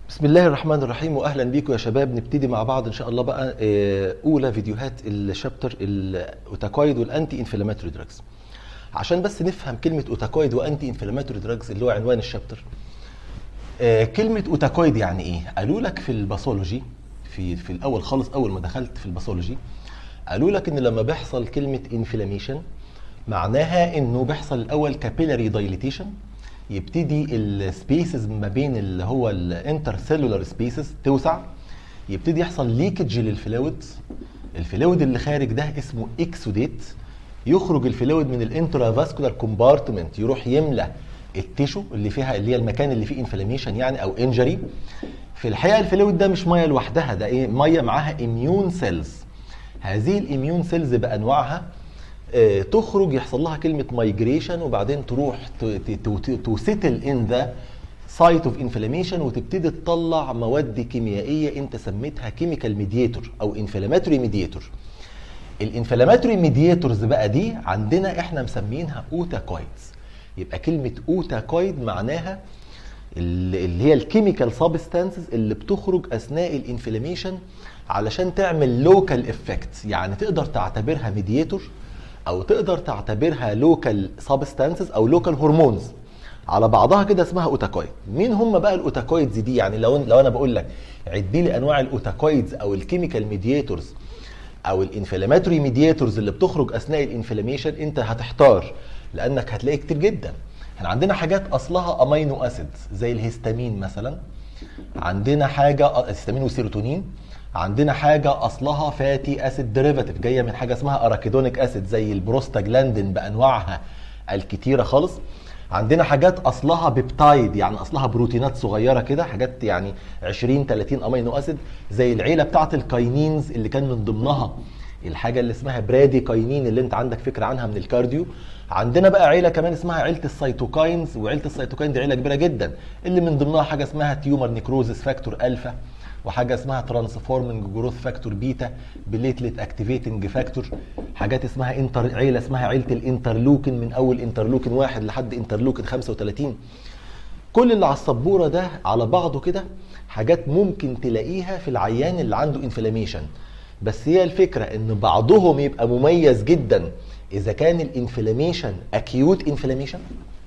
بسم الله الرحمن الرحيم واهلا بيكم يا شباب نبتدي مع بعض ان شاء الله بقى آه، اولى فيديوهات الشابتر الاوتاكويد والانتي انفلاماتوري دراجز عشان بس نفهم كلمه اوتاكويد وانتي انفلاماتوري دراجز اللي هو عنوان الشابتر آه، كلمه اوتاكويد يعني ايه قالوا لك في الباثولوجي في في الاول خالص اول ما دخلت في الباثولوجي قالوا لك ان لما بيحصل كلمه انفلاميشن معناها انه بيحصل الاول كابيلاري دايليتيشن يبتدي السبيسز ما بين اللي هو الانتر سيلولار سبيسز توسع يبتدي يحصل ليكج للفلويد الفلويد اللي خارج ده اسمه اكسوديت يخرج الفلويد من الانترا فاسكولار كومبارتمنت يروح يملى التيشو اللي فيها اللي هي المكان اللي فيه انفلاميشن يعني او انجري في الحقيقه الفلويد ده مش ميه لوحدها ده ايه ميه معاها اميون سيلز هذه الاميون سيلز بانواعها آه، تخرج يحصل لها كلمه مايجريشن وبعدين تروح تو سيتل ان ذا سايت اوف انفلاميشن وتبتدي تطلع مواد كيميائيه انت سميتها كيميكال ميديتور او انفلاماتوري ميديتور الانفلاماتوري ميديتورز بقى دي عندنا احنا مسمينها اوتاكويدز يبقى كلمه اوتاكويد معناها اللي اللي هي الكيميكال سبستانسز اللي بتخرج اثناء الانفلاميشن علشان تعمل لوكال افكت يعني تقدر تعتبرها ميديتور او تقدر تعتبرها لوكال سبستانسز او لوكال هرمونز على بعضها كده اسمها اوتاكويد مين هم بقى الاوتاكويدز دي يعني لو لو انا بقول لك عدي لي انواع الاوتاكويدز او الكيميكال ميديتورز او الانفلاماتوري ميديتورز اللي بتخرج اثناء الانفلاميشن انت هتحتار لانك هتلاقي كتير جدا احنا عندنا حاجات اصلها امينو اسيد زي الهستامين مثلا عندنا حاجه الهستامين والسيروتونين عندنا حاجه اصلها فاتي اسيد ديريفاتيف جايه من حاجه اسمها اراكيدونيك اسيد زي البروستاجلاندين بانواعها الكتيره خالص عندنا حاجات اصلها بيبتايد يعني اصلها بروتينات صغيره كده حاجات يعني 20 30 امينو اسيد زي العيله بتاعه الكاينينز اللي كان من ضمنها الحاجه اللي اسمها برادي كاينين اللي انت عندك فكره عنها من الكارديو عندنا بقى عيله كمان اسمها عيله السيتوكاينز وعيله السيتوكاين دي عيله كبيره جدا اللي من ضمنها حاجه اسمها تيومر نيكروزس فاكتور الفا وحاجه اسمها ترانسفورمنج جروث فاكتور بيتا بليتلت اكتيفيتنج فاكتور حاجات اسمها انتر عيله اسمها عيله الانترلوكين من اول انترلوكين واحد لحد انترلوكين 35 كل اللي على السبوره ده على بعضه كده حاجات ممكن تلاقيها في العيان اللي عنده انفلاميشن بس هي الفكره ان بعضهم يبقى مميز جدا اذا كان الانفلاميشن اكيوت انفلاميشن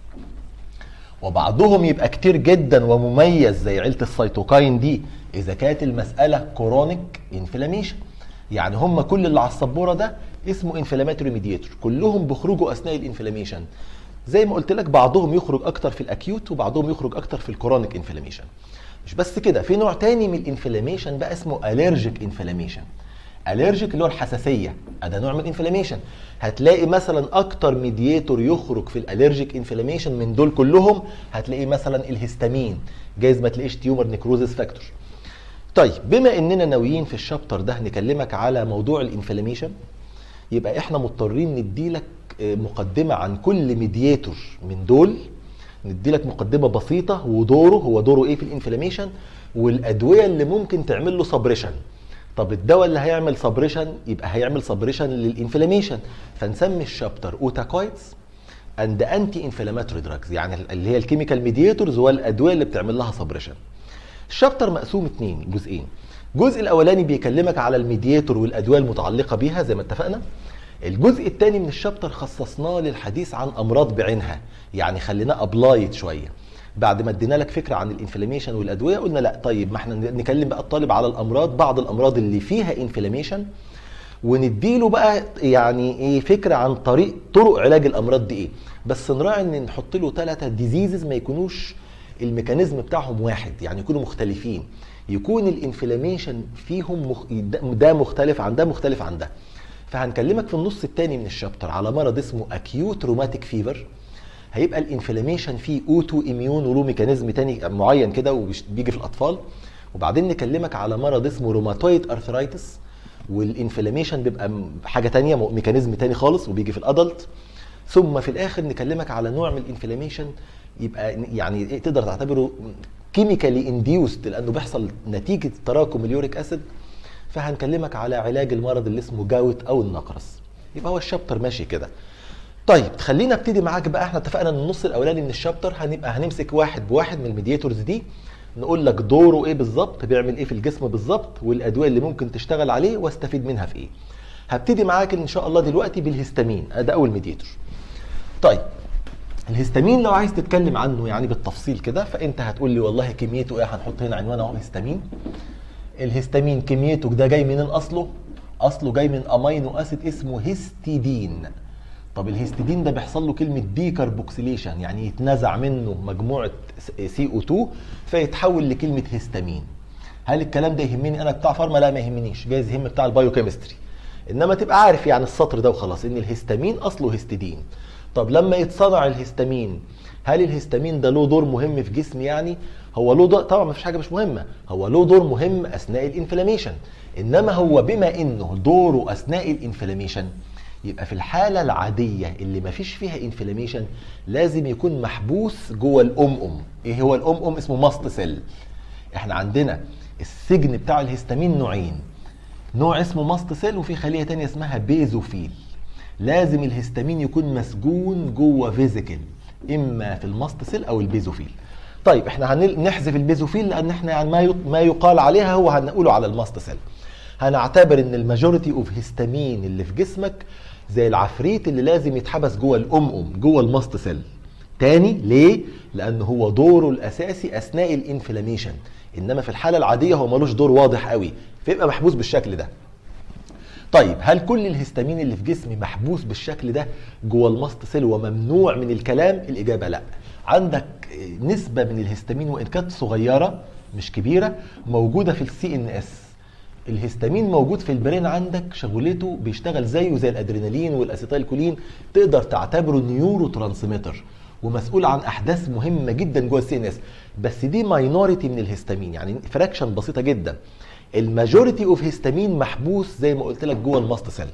وبعضهم يبقى كتير جدا ومميز زي عيله السيتوكاين دي اذا كانت المساله كورونيك انفلاميشن يعني هم كل اللي على السبوره ده اسمه انفلاماتوري ميديتور كلهم بيخرجوا اثناء الانفلاميشن زي ما قلت لك بعضهم يخرج اكتر في الاكيوت وبعضهم يخرج اكتر في الكورونيك انفلاميشن مش بس كده في نوع تاني من الانفلاميشن بقى اسمه الرجيك انفلاميشن الرجيك اللي هو الحساسيه ده نوع من الانفلاميشن هتلاقي مثلا اكتر ميدياتور يخرج في الالرجيك انفلاميشن من دول كلهم هتلاقي مثلا الهستامين جايز ما تلاقيش تيومر نيكروزس فاكتور طيب بما اننا ناويين في الشابتر ده نكلمك على موضوع الانفلاميشن يبقى احنا مضطرين نديلك مقدمه عن كل ميدياتور من دول نديلك مقدمه بسيطه ودوره هو دوره ايه في الانفلاميشن والادويه اللي ممكن تعمل له سبريشن طب الدواء اللي هيعمل سبريشن يبقى هيعمل سبريشن للانفلاميشن فنسمي الشابتر اوتاكويدز اند انتي انفلاماتوري دراجز يعني اللي هي الكيميكال ميديتورز والادويه اللي بتعمل لها سبريشن الشابتر مقسوم اتنين جزئين الجزء الاولاني بيكلمك على الميدياتور والادويه المتعلقه بيها زي ما اتفقنا الجزء الثاني من الشابتر خصصناه للحديث عن امراض بعينها يعني خليناه ابلايت شويه بعد ما ادينا لك فكره عن الانفلاميشن والادويه قلنا لا طيب ما احنا نكلم بقى الطالب على الامراض بعض الامراض اللي فيها انفلاميشن ونديله بقى يعني ايه فكره عن طريق طرق علاج الامراض دي ايه بس نراعي ان نحط له ثلاثه ديزيزز ما يكونوش الميكانيزم بتاعهم واحد يعني يكونوا مختلفين يكون الانفلاميشن فيهم مخ... ده مختلف عن ده مختلف عن ده فهنكلمك في النص الثاني من الشابتر على مرض اسمه اكيوت روماتيك فيفر هيبقى الانفلاميشن فيه اوتو اميون وله ميكانيزم تاني معين كده وبيجي في الاطفال وبعدين نكلمك على مرض اسمه روماتويد ارثرايتس والانفلاميشن بيبقى حاجه تانية ميكانيزم تاني خالص وبيجي في الادلت ثم في الاخر نكلمك على نوع من الانفلاميشن يبقى يعني تقدر تعتبره كيميكالي انديوست لانه بيحصل نتيجه تراكم اليوريك اسيد فهنكلمك على علاج المرض اللي اسمه جاوت او النقرس يبقى هو الشابتر ماشي كده طيب خلينا ابتدي معاك بقى احنا اتفقنا ان النص الاولاني من الشابتر هنبقى هنمسك واحد بواحد من الميدياتورز دي نقول لك دوره ايه بالظبط بيعمل ايه في الجسم بالظبط والادويه اللي ممكن تشتغل عليه واستفيد منها في ايه هبتدي معاك ان شاء الله دلوقتي بالهستامين ده اول ميديتور طيب الهستامين لو عايز تتكلم عنه يعني بالتفصيل كده فانت هتقول لي والله كميته ايه هنحط هنا عنوان اهو هستامين الهستامين كميته ده جاي منين اصله اصله جاي من امينو اسيد اسمه هيستيدين طب الهيستidine ده بيحصل له كلمه ديكربوكسيليشن يعني يتنزع منه مجموعه سي او 2 فيتحول لكلمه هيستامين هل الكلام ده يهمني انا بتاع فارما لا ما يهمنيش جايز يهم بتاع البايوكيمستري انما تبقى عارف يعني السطر ده وخلاص ان الهيستامين اصله هيستidine طب لما يتصنع الهيستامين هل الهيستامين ده له دور مهم في جسمي يعني هو له دور طبعا ما فيش حاجه مش مهمه هو له دور مهم اثناء الانفلاميشن انما هو بما انه دوره اثناء الانفلاميشن يبقى في الحالة العادية اللي ما فيش فيها انفلاميشن لازم يكون محبوس جوه الأم أم ايه هو الأم أم اسمه ماست سيل احنا عندنا السجن بتاع الهستامين نوعين نوع اسمه ماست سيل وفي خلية تانية اسمها بيزوفيل لازم الهستامين يكون مسجون جوه فيزيكل اما في الماست سيل او البيزوفيل طيب احنا هنحذف البيزوفيل لان احنا يعني ما ما يقال عليها هو هنقوله على الماست سيل هنعتبر ان الماجوريتي اوف هيستامين اللي في جسمك زي العفريت اللي لازم يتحبس جوه الام ام جوه الماست سيل تاني ليه لان هو دوره الاساسي اثناء الانفلاميشن انما في الحاله العاديه هو ملوش دور واضح قوي فيبقى محبوس بالشكل ده طيب هل كل الهستامين اللي في جسمي محبوس بالشكل ده جوه الماست سيل وممنوع من الكلام الاجابه لا عندك نسبه من الهستامين وان كانت صغيره مش كبيره موجوده في السي ان اس الهستامين موجود في البرين عندك شغلته بيشتغل زيه زي الادرينالين والاسيتايل كولين تقدر تعتبره نيورو ترانسميتر ومسؤول عن احداث مهمه جدا جوه السي ان اس بس دي ماينورتي من الهستامين يعني فراكشن بسيطه جدا الماجوريتي اوف هيستامين محبوس زي ما قلت لك جوه الماست سيل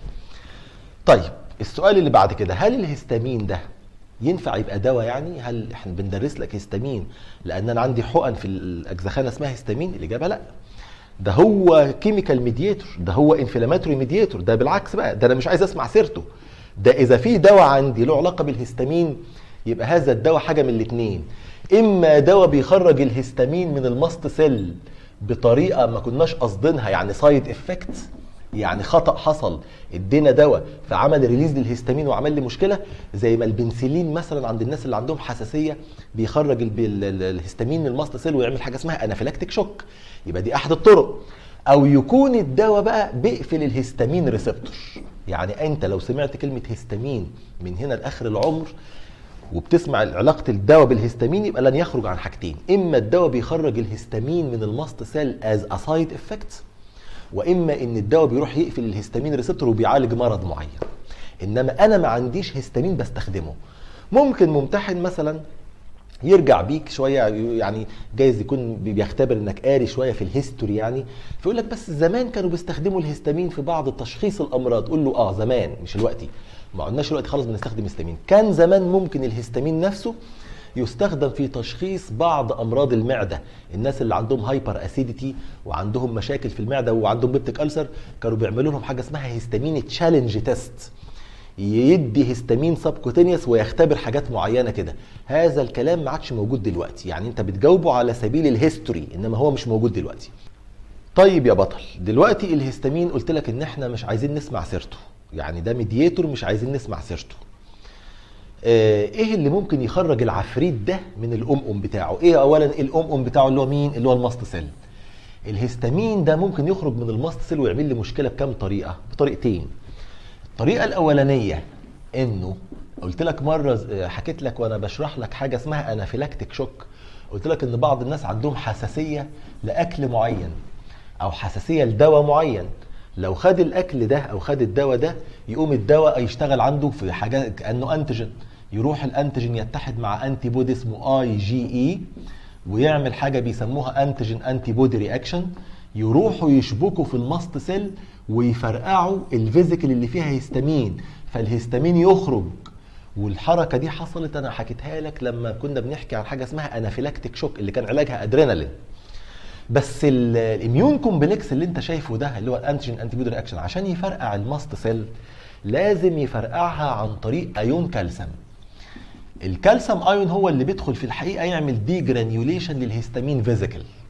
طيب السؤال اللي بعد كده هل الهستامين ده ينفع يبقى دواء يعني هل احنا بندرس لك هستامين لان انا عندي حقن في الاجزخانه اسمها هستامين الاجابه لا ده هو كيميكال ميدياتور ده هو انفلاماتوري ميدياتور ده بالعكس بقى ده انا مش عايز اسمع سيرته ده اذا في دواء عندي له علاقه بالهستامين يبقى هذا الدواء حاجه من الاثنين اما دواء بيخرج الهستامين من الماست سيل بطريقه ما كناش قاصدينها يعني سايد افكت يعني خطا حصل ادينا دواء فعمل ريليز للهستامين وعمل لي مشكله زي ما البنسلين مثلا عند الناس اللي عندهم حساسيه بيخرج الهستامين من الماست سيل ويعمل حاجه اسمها انافيلاكتيك شوك يبقى دي احد الطرق او يكون الدواء بقى بيقفل الهستامين ريسبتور يعني انت لو سمعت كلمه هستامين من هنا لاخر العمر وبتسمع علاقه الدواء بالهستامين يبقى لن يخرج عن حاجتين اما الدواء بيخرج الهستامين من الماست سيل از ا سايد افكت واما ان الدواء بيروح يقفل الهستامين ريسبتور وبيعالج مرض معين انما انا ما عنديش هستامين بستخدمه ممكن ممتحن مثلا يرجع بيك شويه يعني جايز يكون بيختبر انك قاري شويه في الهيستوري يعني فيقول لك بس زمان كانوا بيستخدموا الهستامين في بعض تشخيص الامراض قول له اه زمان مش دلوقتي ما قلناش دلوقتي خالص بنستخدم هستامين كان زمان ممكن الهستامين نفسه يستخدم في تشخيص بعض امراض المعده الناس اللي عندهم هايبر اسيديتي وعندهم مشاكل في المعده وعندهم بيبتيك ألسر كانوا بيعملوا لهم حاجه اسمها هيستامين تشالنج تيست يدي هيستامين سبكوتينيوس ويختبر حاجات معينه كده هذا الكلام ما عادش موجود دلوقتي يعني انت بتجاوبه على سبيل الهيستوري انما هو مش موجود دلوقتي طيب يا بطل دلوقتي الهستامين قلت لك ان احنا مش عايزين نسمع سيرته يعني ده ميدياتور مش عايزين نسمع سيرته آه، ايه اللي ممكن يخرج العفريت ده من الام ام بتاعه ايه اولا الام ام بتاعه اللي هو مين اللي هو الماست سيل الهستامين ده ممكن يخرج من الماست سيل ويعمل لي مشكله بكام طريقه بطريقتين الطريقه الاولانيه انه قلت لك مره آه، حكيت لك وانا بشرح لك حاجه اسمها انافيلاكتيك شوك قلت لك ان بعض الناس عندهم حساسيه لاكل معين او حساسيه لدواء معين لو خد الاكل ده او خد الدواء ده يقوم الدواء يشتغل عنده في حاجه كانه انتيجين يروح الانتيجين يتحد مع انتي بودي اسمه اي جي اي ويعمل حاجه بيسموها انتيجين انتي بودي رياكشن يروحوا يشبكوا في الماست سيل ويفرقعوا الفيزيكال اللي فيها هيستامين فالهيستامين يخرج والحركه دي حصلت انا حكيتها لك لما كنا بنحكي عن حاجه اسمها انافيلاكتيك شوك اللي كان علاجها ادرينالين بس الاميون كومبلكس اللي انت شايفه ده اللي هو الانتيجين انتي بودي رياكشن عشان يفرقع الماست سيل لازم يفرقعها عن طريق ايون كالسيوم الكالسيوم ايون هو اللي بيدخل في الحقيقه يعمل دي جرانيوليشن للهيستامين فيزيكال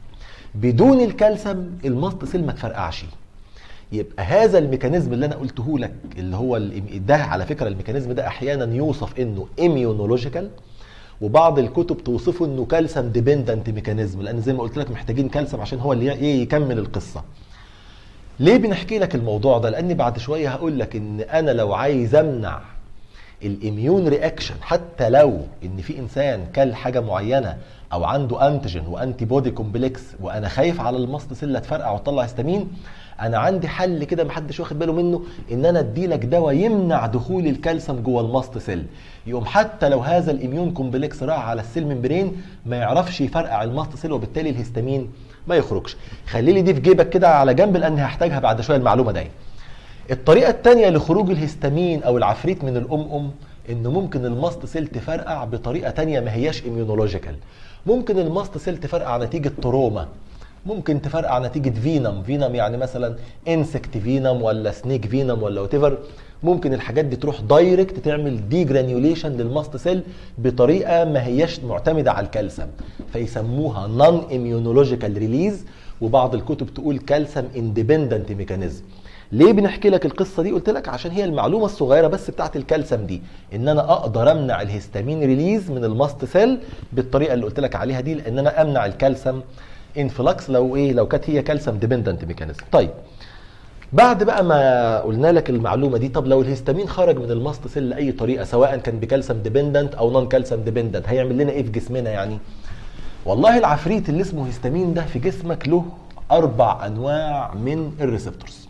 بدون الكالسيوم الماست سيل ما تفرقعش يبقى هذا الميكانيزم اللي انا قلته لك اللي هو ال- ده على فكره الميكانيزم ده احيانا يوصف انه اميونولوجيكال وبعض الكتب توصفه انه كالسيوم ديبندنت ميكانيزم لان زي ما قلت لك محتاجين كالسيوم عشان هو اللي ي- يكمل القصه ليه بنحكي لك الموضوع ده لان بعد شويه هقول لك ان انا لو عايز امنع الاميون رياكشن حتى لو ان في انسان كل حاجه معينه او عنده انتيجين وانتي بودي كومبلكس وانا خايف على الماست سيل تفرقع وتطلع هيستامين انا عندي حل كده محدش واخد باله منه ان انا اديلك دواء يمنع دخول الكالسيوم جوه الماست سيل يقوم حتى لو هذا الاميون كومبلكس راح على السيل ممبرين ما يعرفش يفرقع الماست سيل وبالتالي الهيستامين ما يخرجش خلي لي دي في جيبك كده على جنب لان هحتاجها بعد شويه المعلومه دي الطريقة التانية لخروج الهستامين أو العفريت من الأم أم إن ممكن الماست سيل تفرقع بطريقة تانية ما هياش إميونولوجيكال ممكن الماست سيل تفرقع نتيجة تروما ممكن تفرقع نتيجة فينم فينم يعني مثلا انسكت فينم ولا سنيك فينم ولا وات ممكن الحاجات دي تروح دايركت تعمل دي جرانيوليشن للماست سيل بطريقه ما هياش معتمده على الكالسيوم فيسموها نون اميونولوجيكال ريليز وبعض الكتب تقول كالسيوم اندبندنت ميكانيزم ليه بنحكي لك القصه دي قلت لك عشان هي المعلومه الصغيره بس بتاعت الكالسيوم دي ان انا اقدر امنع الهستامين ريليز من الماست سيل بالطريقه اللي قلت لك عليها دي لان انا امنع الكالسيوم انفلكس لو ايه لو كانت هي كالسيوم ديبندنت ميكانيزم طيب بعد بقى ما قلنا لك المعلومه دي طب لو الهستامين خرج من الماست سيل لاي طريقه سواء كان بكالسيوم ديبندنت او نون كالسيوم ديبندنت هيعمل لنا ايه في جسمنا يعني والله العفريت اللي اسمه هستامين ده في جسمك له اربع انواع من الريسبتورز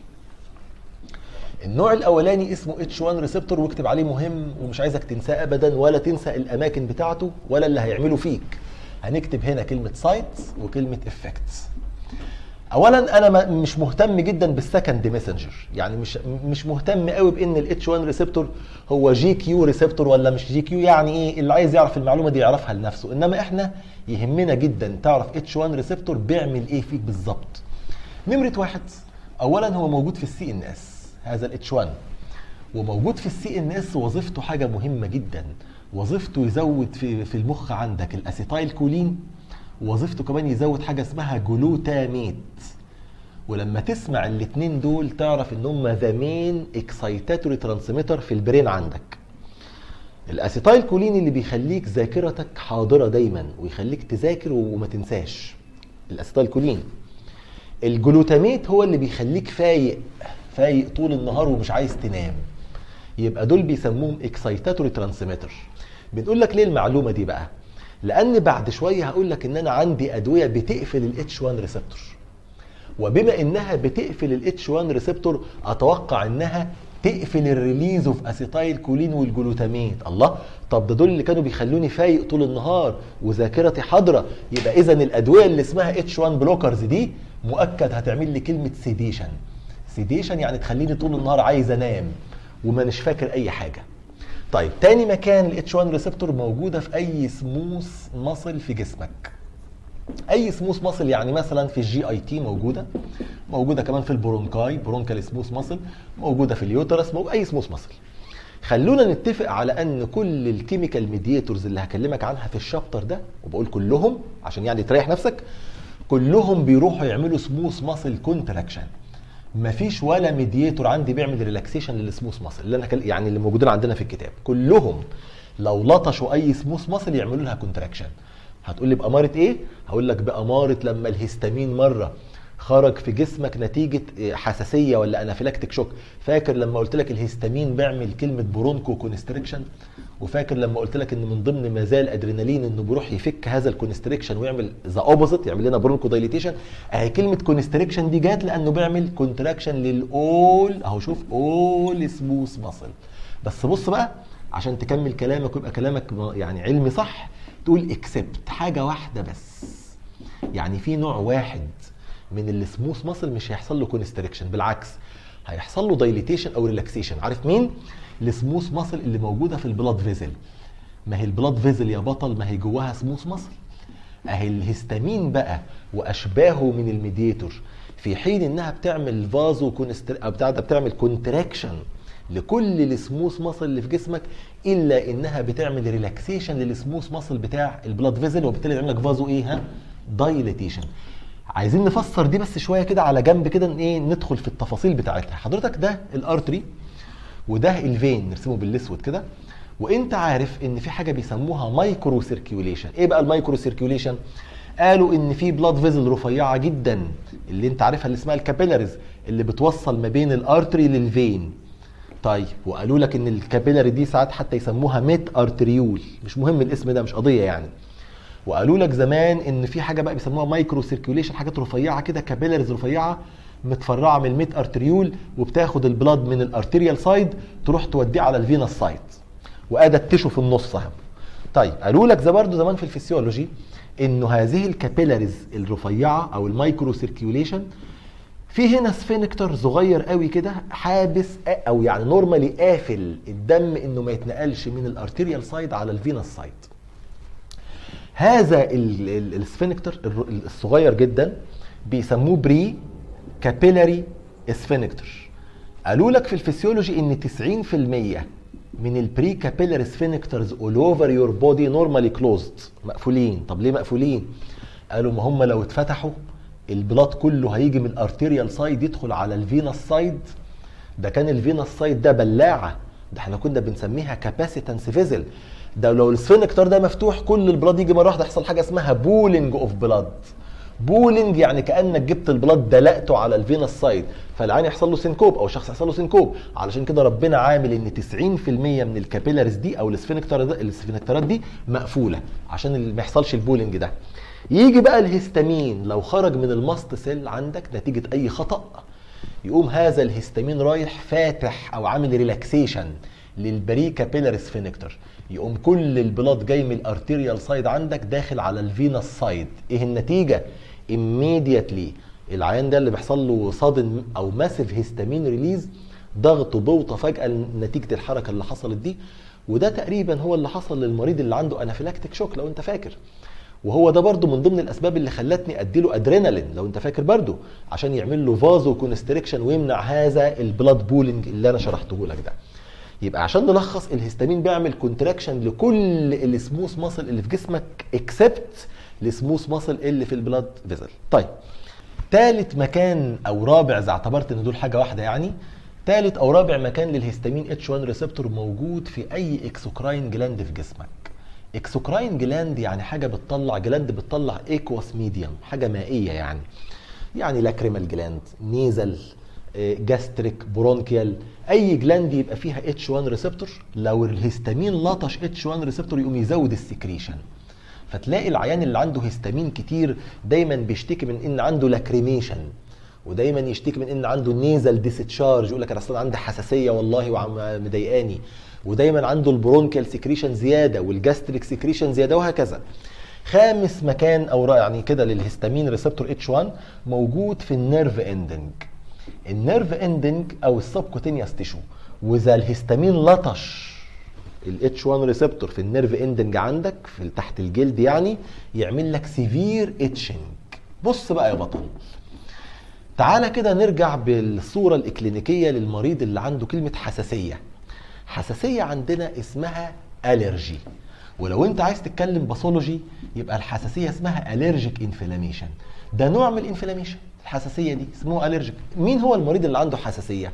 النوع الاولاني اسمه اتش 1 ريسبتور واكتب عليه مهم ومش عايزك تنساه ابدا ولا تنسى الاماكن بتاعته ولا اللي هيعمله فيك هنكتب هنا كلمه سايتس وكلمه افكتس اولا انا ما- مش مهتم جدا بالسكند ميسنجر يعني مش مش مهتم قوي بان الاتش 1 ريسبتور هو جي كيو ريسبتور ولا مش جي كيو يعني ايه اللي عايز يعرف المعلومه دي يعرفها لنفسه انما احنا يهمنا جدا تعرف اتش 1 ريسبتور بيعمل ايه فيك بالظبط نمره واحد اولا هو موجود في السي ان اس هذا الاتش 1 وموجود في السي ان اس وظيفته حاجه مهمه جدا وظيفته يزود في في المخ عندك الاسيتايل كولين وظيفته كمان يزود حاجه اسمها جلوتاميت ولما تسمع الاثنين دول تعرف ان هم ذا مين اكسايتاتوري ترانسميتر في البرين عندك الاسيتايل كولين اللي بيخليك ذاكرتك حاضره دايما ويخليك تذاكر وما تنساش الاسيتايل كولين الجلوتاميت هو اللي بيخليك فايق فايق طول النهار ومش عايز تنام يبقى دول بيسموهم اكسايتاتوري ترانسميتر بنقول لك ليه المعلومه دي بقى لان بعد شويه هقول لك ان انا عندي ادويه بتقفل الاتش 1 ريسبتور وبما انها بتقفل الاتش 1 ريسبتور اتوقع انها تقفل الريليز اوف اسيتايل كولين والجلوتاميت الله طب ده دول اللي كانوا بيخلوني فايق طول النهار وذاكرتي حاضره يبقى اذا الادويه اللي اسمها اتش 1 بلوكرز دي مؤكد هتعمل لي كلمه سيديشن سيديشن يعني تخليني طول النهار عايز انام ومانيش فاكر اي حاجه طيب تاني مكان الاتش 1 ريسبتور موجوده في اي سموث مصل في جسمك اي سموث ماسل يعني مثلا في الجي اي تي موجوده موجوده كمان في البرونكاي برونكال سموث ماسل موجوده في اليوترس موجود اي سموث ماسل خلونا نتفق على ان كل الكيميكال ميدياتورز اللي هكلمك عنها في الشابتر ده وبقول كلهم عشان يعني تريح نفسك كلهم بيروحوا يعملوا سموث ماسل كونتراكشن مفيش ولا ميدياتور عندي بيعمل ريلاكسيشن للسموث ماسل اللي انا كل- يعني اللي موجودين عندنا في الكتاب كلهم لو لطشوا اي سموث ماسل يعملوا لها كونتراكشن هتقول لي بأمارة ايه؟ هقول لك بأمارة لما الهستامين مرة خرج في جسمك نتيجة حساسية ولا انافيلاكتيك شوك فاكر لما قلت لك الهستامين بيعمل كلمة برونكو كونستريكشن وفاكر لما قلت لك ان من ضمن مزايا الادرينالين انه بيروح يفك هذا الكونستريكشن ويعمل ذا اوبوزيت يعمل لنا برونكو دايليتيشن اهي كلمة كونستريكشن دي جات لانه بيعمل كونتراكشن للاول اهو شوف اول سموث ماسل بس بص بقى عشان تكمل كلامك ويبقى كلامك يعني علمي صح تقول اكسبت حاجه واحده بس يعني في نوع واحد من السموث ماسل مش هيحصل له كونستريكشن بالعكس هيحصل له دايليتيشن او ريلاكسيشن عارف مين السموث ماسل اللي موجوده في البلاد فيزل ما هي البلاد فيزل يا بطل ما هي جواها سموث ماسل اهي الهستامين بقى واشباهه من الميديتور في حين انها بتعمل فازو كونستر او بتاع ده بتعمل كونتراكشن لكل السموث ماسل اللي في جسمك الا انها بتعمل ريلاكسيشن للسموث ماسل بتاع البلاد فيزل وبالتالي تعمل لك فازو ايه ها دايليتيشن عايزين نفسر دي بس شويه كده على جنب كده إن ايه ندخل في التفاصيل بتاعتها حضرتك ده الارتري وده الفين نرسمه بالاسود كده وانت عارف ان في حاجه بيسموها مايكرو سيركيوليشن ايه بقى المايكرو سيركيوليشن قالوا ان في بلاد فيزل رفيعه جدا اللي انت عارفها اللي اسمها الكابيلاريز اللي بتوصل ما بين الارتري للفين طيب وقالوا لك ان الكابيلاري دي ساعات حتى يسموها ميت ارتريول مش مهم الاسم ده مش قضيه يعني وقالوا لك زمان ان في حاجه بقى بيسموها مايكرو سيركيوليشن حاجات رفيعه كده كابيلاريز رفيعه متفرعه من الميت ارتريول وبتاخد البلاد من الارتريال سايد تروح توديه على الفينس سايد وادى التشو في النص اهو طيب قالوا لك ده برضه زمان في الفسيولوجي انه هذه الكابيلاريز الرفيعه او المايكرو سيركيوليشن في هنا سفينكتر صغير قوي كده حابس او يعني نورمالي قافل الدم انه ما يتنقلش من الارتيريال سايد على الفينس سايد هذا ال- ال- السفينكتر الر- الصغير جدا بيسموه بري كابيلاري سفينكتر قالوا لك في الفسيولوجي ان 90% من البري كابيلاري سفينكترز اول اوفر يور بودي نورمالي كلوزد مقفولين طب ليه مقفولين قالوا ما هم لو اتفتحوا البلاد كله هيجي من الارتيريال سايد يدخل على الفينس سايد ده كان الفينس سايد ده بلاعه ده احنا كنا بنسميها كاباسيتنس فيزل ده لو السفينكتر ده مفتوح كل البلاد يجي مره واحده يحصل حاجه اسمها بولينج اوف بلاد بولينج يعني كانك جبت البلاد دلقته على الفينس سايد فالعين يحصل له سينكوب او شخص يحصل له سينكوب علشان كده ربنا عامل ان 90% من الكابيلاريز دي او السفينكتر ده السفينكترات دي مقفوله عشان اللي ما يحصلش البولينج ده يجي بقى الهستامين لو خرج من الماست سيل عندك نتيجه اي خطا يقوم هذا الهستامين رايح فاتح او عامل ريلاكسيشن للبري كابيلاري سفينكتر يقوم كل البلاد جاي من الارتيريال سايد عندك داخل على الفينس سايد ايه النتيجه immediately العيان ده اللي بيحصل له صادن او ماسيف هيستامين ريليز ضغط وبوطه فجاه نتيجه الحركه اللي حصلت دي وده تقريبا هو اللي حصل للمريض اللي عنده انافيلاكتيك شوك لو انت فاكر وهو ده برضو من ضمن الاسباب اللي خلتني اديله ادرينالين لو انت فاكر برضو عشان يعمل له فازو كونستريكشن ويمنع هذا البلاد بولينج اللي انا شرحته لك ده يبقى عشان نلخص الهستامين بيعمل كونتراكشن لكل السموث ماسل اللي في جسمك اكسبت السموث ماسل اللي في البلاد فيزل طيب تالت مكان او رابع اذا اعتبرت ان دول حاجه واحده يعني تالت او رابع مكان للهستامين اتش 1 ريسبتور موجود في اي اكسوكراين جلاند في جسمك اكسوكراين جلاند يعني حاجه بتطلع جلاند بتطلع ايكواس ميديوم حاجه مائيه يعني يعني لاكريمال جلاند نيزل جاستريك برونكيال اي جلاند يبقى فيها اتش 1 ريسبتور لو الهستامين لطش اتش 1 ريسبتور يقوم يزود السكريشن فتلاقي العيان اللي عنده هستامين كتير دايما بيشتكي من ان عنده لاكريميشن ودايما يشتكي من ان عنده نيزل ديستشارج يقول لك انا اصلا عندي حساسيه والله ومضايقاني ودايما عنده البرونكيال سكريشن زياده والجاستريك سكريشن زياده وهكذا خامس مكان او يعني كده للهستامين ريسبتور اتش 1 موجود في النيرف اندنج النيرف اندنج او السبكوتينيوس تيشو واذا الهستامين لطش الاتش 1 ريسبتور في النيرف اندنج عندك في تحت الجلد يعني يعمل لك سيفير اتشنج بص بقى يا بطل تعالى كده نرجع بالصوره الاكلينيكيه للمريض اللي عنده كلمه حساسيه حساسيه عندنا اسمها الرجي ولو انت عايز تتكلم باثولوجي يبقى الحساسيه اسمها الرجيك انفلاميشن ده نوع من الانفلاميشن الحساسيه دي اسمه الرجيك مين هو المريض اللي عنده حساسيه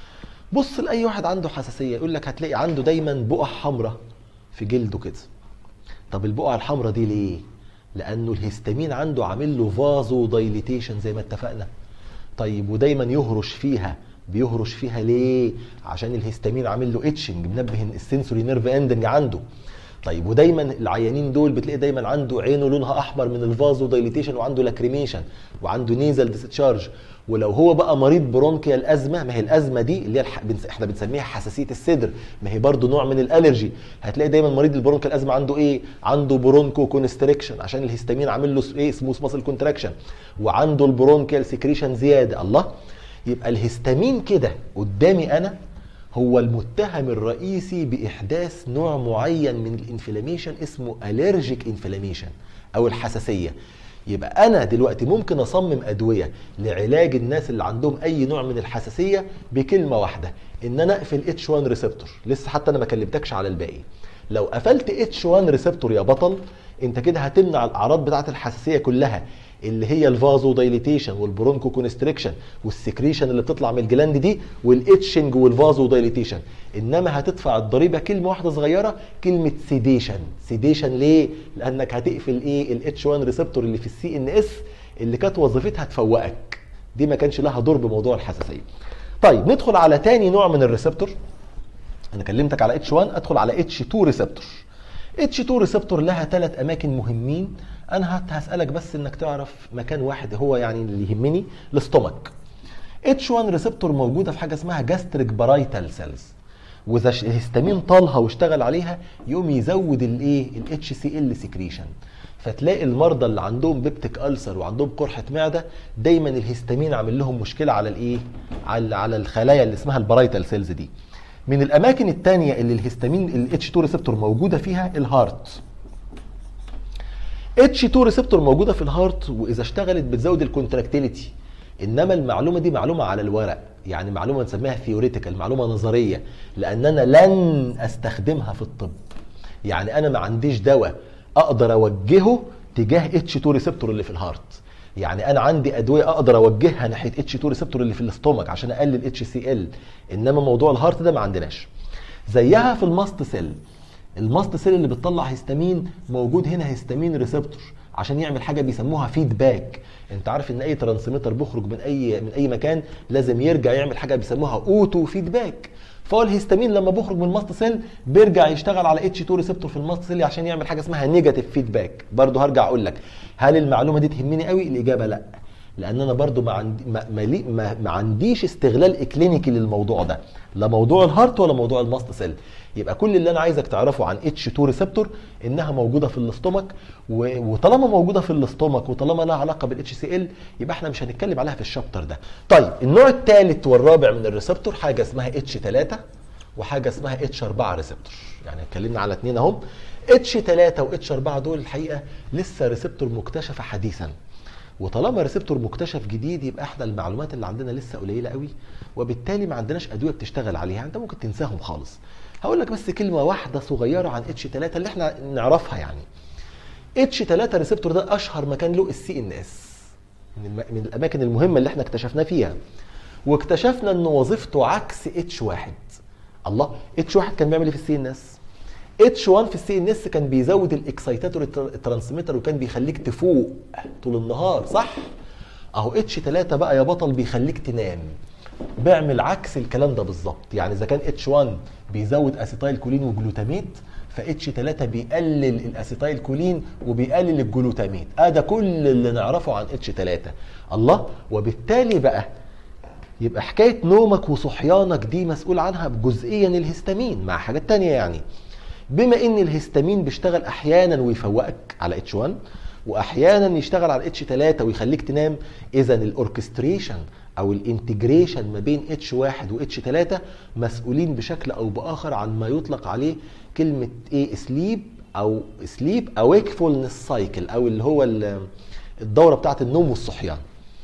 بص لاي واحد عنده حساسيه يقول لك هتلاقي عنده دايما بقع حمراء في جلده كده طب البقع الحمراء دي ليه لانه الهستامين عنده عامل له فازو دايليتيشن زي ما اتفقنا طيب ودايما يهرش فيها بيهرش فيها ليه عشان الهستامين عامل له اتشنج منبه السنسوري نيرف اندنج عنده طيب ودايما العيانين دول بتلاقي دايما عنده عينه لونها احمر من الفازو دايليتيشن وعنده لاكريميشن وعنده نيزل ديستشارج ولو هو بقى مريض برونكيال ازمه ما هي الازمه دي اللي هي الح... بنس... احنا بنسميها حساسيه الصدر ما هي برضو نوع من الالرجي هتلاقي دايما مريض البرونكيال ازمه عنده ايه عنده برونكو كونستريكشن عشان الهستامين عامل له ايه سموث ماسل كونتراكشن وعنده البرونكيال سكريشن زياده الله يبقى الهستامين كده قدامي انا هو المتهم الرئيسي باحداث نوع معين من الانفلاميشن اسمه الرجيك انفلاميشن او الحساسيه يبقى انا دلوقتي ممكن اصمم ادويه لعلاج الناس اللي عندهم اي نوع من الحساسيه بكلمه واحده ان انا اقفل اتش 1 ريسبتور لسه حتى انا ما كلمتكش على الباقي لو قفلت اتش 1 ريسبتور يا بطل انت كده هتمنع الاعراض بتاعه الحساسيه كلها اللي هي الفازو دايليتيشن والبرونكو كونستريكشن والسكريشن اللي بتطلع من الجلاند دي والاتشنج والفازو دايليتيشن انما هتدفع الضريبه كلمه واحده صغيره كلمه سيديشن سيديشن ليه لانك هتقفل ايه الاتش 1 ريسبتور اللي في السي ان اس اللي كانت وظيفتها تفوقك دي ما كانش لها دور بموضوع الحساسيه طيب ندخل على تاني نوع من الريسبتور انا كلمتك على اتش 1 ادخل على اتش 2 ريسبتور اتش 2 ريسبتور لها ثلاث اماكن مهمين انا هسالك بس انك تعرف مكان واحد هو يعني اللي يهمني الاستومك اتش 1 ريسبتور موجوده في حاجه اسمها جاستريك بارايتال سيلز واذا الهستامين طالها واشتغل عليها يقوم يزود الايه الاتش سي ال سكريشن فتلاقي المرضى اللي عندهم بيبتيك ألسر وعندهم قرحة معدة دايما الهستامين عامل لهم مشكلة على الايه على على الخلايا اللي اسمها البرايتال سيلز دي من الاماكن الثانيه اللي الهستامين الاتش 2 ريسبتور موجوده فيها الهارت اتش 2 ريسبتور موجوده في الهارت واذا اشتغلت بتزود الكونتراكتيليتي انما المعلومه دي معلومه على الورق يعني معلومه نسميها ثيوريتيكال معلومه نظريه لان انا لن استخدمها في الطب يعني انا ما عنديش دواء اقدر اوجهه تجاه اتش 2 ريسبتور اللي في الهارت يعني انا عندي ادويه اقدر اوجهها ناحيه اتش 2 ريسبتور اللي في الاستومك عشان اقلل اتش سي ال انما موضوع الهارت ده ما عندناش زيها في الماست سيل الماست سيل اللي بتطلع هيستامين موجود هنا هيستامين ريسبتور عشان يعمل حاجه بيسموها فيدباك انت عارف ان اي ترانسميتر بيخرج من اي من اي مكان لازم يرجع يعمل حاجه بيسموها اوتو فيدباك فهو الهيستامين لما بيخرج من الماست سيل بيرجع يشتغل على اتش 2 ريسبتور في الماست سيل عشان يعمل حاجه اسمها نيجاتيف فيدباك برضه هرجع اقول لك هل المعلومه دي تهمني قوي الاجابه لا لان انا برضو ما, عندي ما, ما, ما عنديش استغلال اكلينيكي للموضوع ده لا موضوع الهارت ولا موضوع الماست سيل يبقى كل اللي انا عايزك تعرفه عن اتش 2 ريسبتور انها موجوده في الاستومك وطالما موجوده في الاستومك وطالما لها علاقه بالاتش سي ال يبقى احنا مش هنتكلم عليها في الشابتر ده طيب النوع الثالث والرابع من الريسبتور حاجه اسمها اتش 3 وحاجه اسمها اتش 4 ريسبتور يعني اتكلمنا على اثنين اهم اتش 3 واتش 4 دول الحقيقه لسه ريسبتور مكتشفه حديثا وطالما ريسبتور مكتشف جديد يبقى احنا المعلومات اللي عندنا لسه قليله قوي وبالتالي ما عندناش ادويه بتشتغل عليها انت ممكن تنساهم خالص هقول لك بس كلمه واحده صغيره عن اتش 3 اللي احنا نعرفها يعني اتش 3 ريسبتور ده اشهر مكان له السي ان اس من, من الاماكن المهمه اللي احنا اكتشفناه فيها واكتشفنا ان وظيفته عكس اتش 1 الله اتش 1 كان بيعمل ايه في السي ان اس اتش 1 في السي ان اس كان بيزود الاكسايتاتور الترانسميتر وكان بيخليك تفوق طول النهار صح اهو اتش 3 بقى يا بطل بيخليك تنام بيعمل عكس الكلام ده بالظبط يعني اذا كان اتش 1 بيزود اسيتايل كولين وجلوتاميت فاتش 3 بيقلل الاسيتايل كولين وبيقلل الجلوتاميت اه ده كل اللي نعرفه عن اتش 3 الله وبالتالي بقى يبقى حكايه نومك وصحيانك دي مسؤول عنها جزئيا الهستامين مع حاجات تانية يعني بما ان الهستامين بيشتغل احيانا ويفوقك على اتش 1 واحيانا يشتغل على اتش 3 ويخليك تنام اذا الاوركستريشن او الانتجريشن ما بين اتش 1 واتش 3 مسؤولين بشكل او باخر عن ما يطلق عليه كلمه ايه سليب او سليب اويكفولنس سايكل او اللي هو الدوره بتاعه النوم والصحيان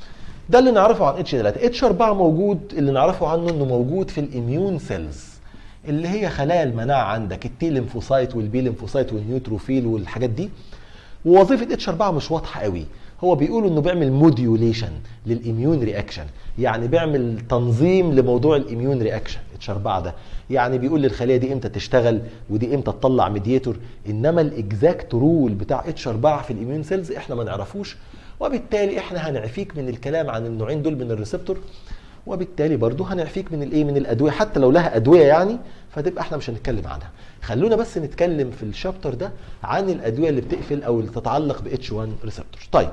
ده اللي نعرفه عن اتش 3 اتش 4 موجود اللي نعرفه عنه انه موجود في الاميون سيلز اللي هي خلايا المناعه عندك التي ليمفوسايت والبي ليمفوسايت والنيوتروفيل والحاجات دي ووظيفه اتش 4 مش واضحه قوي هو بيقولوا انه بيعمل موديوليشن للاميون رياكشن يعني بيعمل تنظيم لموضوع الاميون رياكشن اتش 4 ده يعني بيقول للخليه دي امتى تشتغل ودي امتى تطلع ميديتور انما الاكزاكت رول بتاع اتش 4 في الاميون سيلز احنا ما نعرفوش وبالتالي احنا هنعفيك من الكلام عن النوعين دول من الريسبتور وبالتالي برضه هنعفيك من الايه من الادويه حتى لو لها ادويه يعني فتبقى احنا مش هنتكلم عنها خلونا بس نتكلم في الشابتر ده عن الادويه اللي بتقفل او اللي تتعلق ب H1 ريسبتور طيب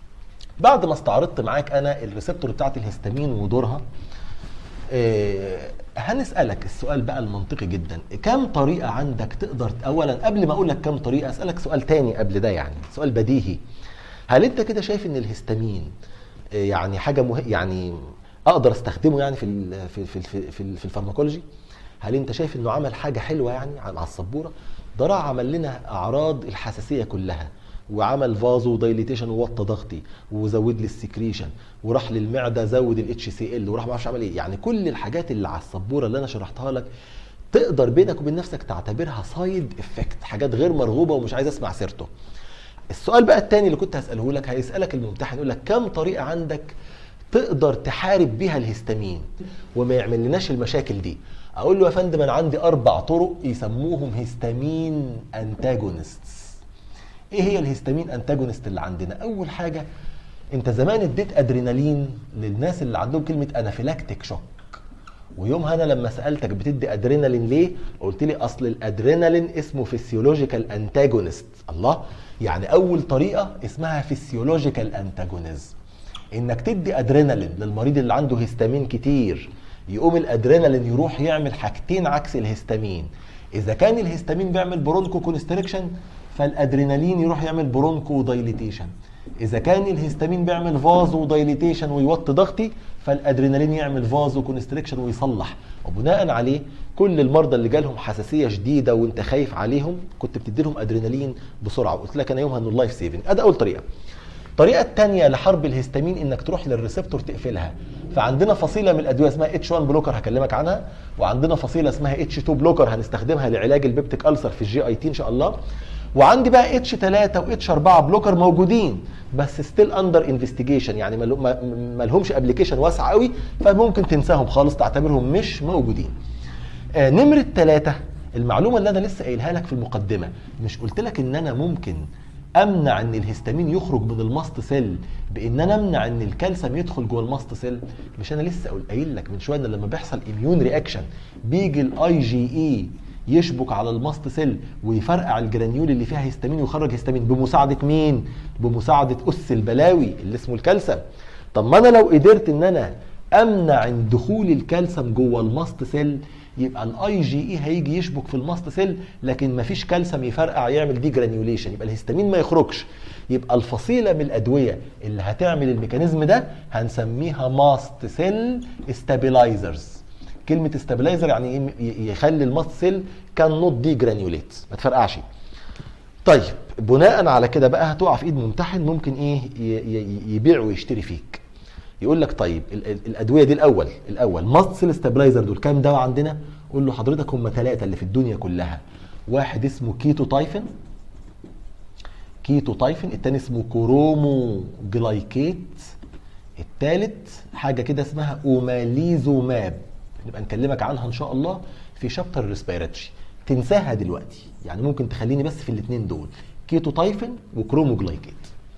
بعد ما استعرضت معاك انا الريسبتور بتاعت الهستامين ودورها اه هنسالك السؤال بقى المنطقي جدا كم طريقه عندك تقدر اولا قبل ما اقول لك كم طريقه اسالك سؤال تاني قبل ده يعني سؤال بديهي هل انت كده شايف ان الهستامين يعني حاجه مه... يعني اقدر استخدمه يعني في ال في في في, في, في الفارماكولوجي هل انت شايف انه عمل حاجه حلوه يعني مع السبوره ده راح عمل لنا اعراض الحساسيه كلها وعمل فازو دايليتيشن ووطى ضغطي وزود لي السكريشن وراح للمعده زود الاتش سي ال وراح ما اعرفش عمل ايه يعني كل الحاجات اللي على السبوره اللي انا شرحتها لك تقدر بينك وبين نفسك تعتبرها سايد افكت حاجات غير مرغوبه ومش عايز اسمع سيرته السؤال بقى التاني اللي كنت هساله لك هيسالك الممتحن يقول لك كم طريقه عندك تقدر تحارب بيها الهستامين وما يعمل لناش المشاكل دي اقول له يا فندم انا عندي اربع طرق يسموهم هستامين انتاجونستس ايه هي الهستامين انتاجونست اللي عندنا اول حاجه انت زمان اديت ادرينالين للناس اللي عندهم كلمه انافيلاكتيك شوك ويومها انا لما سالتك بتدي ادرينالين ليه قلت لي اصل الادرينالين اسمه فيسيولوجيكال انتاجونست الله يعني اول طريقه اسمها فيسيولوجيكال انتاجونيزم انك تدي ادرينالين للمريض اللي عنده هستامين كتير يقوم الادرينالين يروح يعمل حاجتين عكس الهستامين اذا كان الهستامين بيعمل برونكو كونستريكشن فالادرينالين يروح يعمل برونكو دايليتيشن اذا كان الهستامين بيعمل فازو دايليتيشن ويوطي ضغطي فالادرينالين يعمل فازو كونستريكشن ويصلح وبناء عليه كل المرضى اللي جالهم حساسيه شديده وانت خايف عليهم كنت بتدي لهم ادرينالين بسرعه وقلت لك انا يومها انه اللايف سيفنج ادي اول طريقه الطريقه الثانيه لحرب الهستامين انك تروح للريسبتور تقفلها فعندنا فصيله من الادويه اسمها اتش 1 بلوكر هكلمك عنها وعندنا فصيله اسمها اتش 2 بلوكر هنستخدمها لعلاج البيبتيك ألسر في الجي اي تي ان شاء الله وعندي بقى اتش 3 واتش 4 بلوكر موجودين بس ستيل اندر انفستيجيشن يعني ما لهمش ابلكيشن واسع قوي فممكن تنساهم خالص تعتبرهم مش موجودين آه نمره ثلاثة المعلومه اللي انا لسه قايلها لك في المقدمه مش قلت لك ان انا ممكن امنع ان الهستامين يخرج من الماست سيل بان انا امنع ان الكالسيوم يدخل جوه الماست سيل مش انا لسه قايل لك من شويه ان لما بيحصل اميون رياكشن بيجي الاي جي اي يشبك على الماست سيل ويفرقع الجرانيول اللي فيها هيستامين ويخرج هيستامين بمساعده مين؟ بمساعده اس البلاوي اللي اسمه الكالسيوم. طب ما انا لو قدرت ان انا امنع دخول الكالسيوم جوه الماست سيل يبقى الاي جي اي هيجي يشبك في الماست سيل لكن مفيش كالسيوم يفرقع يعمل دي جرانيوليشن يبقى الهستامين ما يخرجش يبقى الفصيله من الادويه اللي هتعمل الميكانيزم ده هنسميها ماست سيل ستابيلايزرز كلمه ستابلايزر يعني يخلي الماست سيل كان نوت دي جرانيوليت ما تفرقعش طيب بناء على كده بقى هتقع في ايد ممتحن ممكن ايه يبيع ويشتري فيك يقول لك طيب الادويه دي الاول الاول ماست سيل ستابلايزر دول كام دواء عندنا قول له حضرتك هم ثلاثه اللي في الدنيا كلها واحد اسمه كيتو تايفن كيتو تايفن الثاني اسمه كرومو جلايكيت الثالث حاجه كده اسمها اوماليزوماب نبقى نكلمك عنها ان شاء الله في شابتر الريسبيراتوري تنساها دلوقتي يعني ممكن تخليني بس في الاثنين دول كيتو تايفن وكروموجلايكيت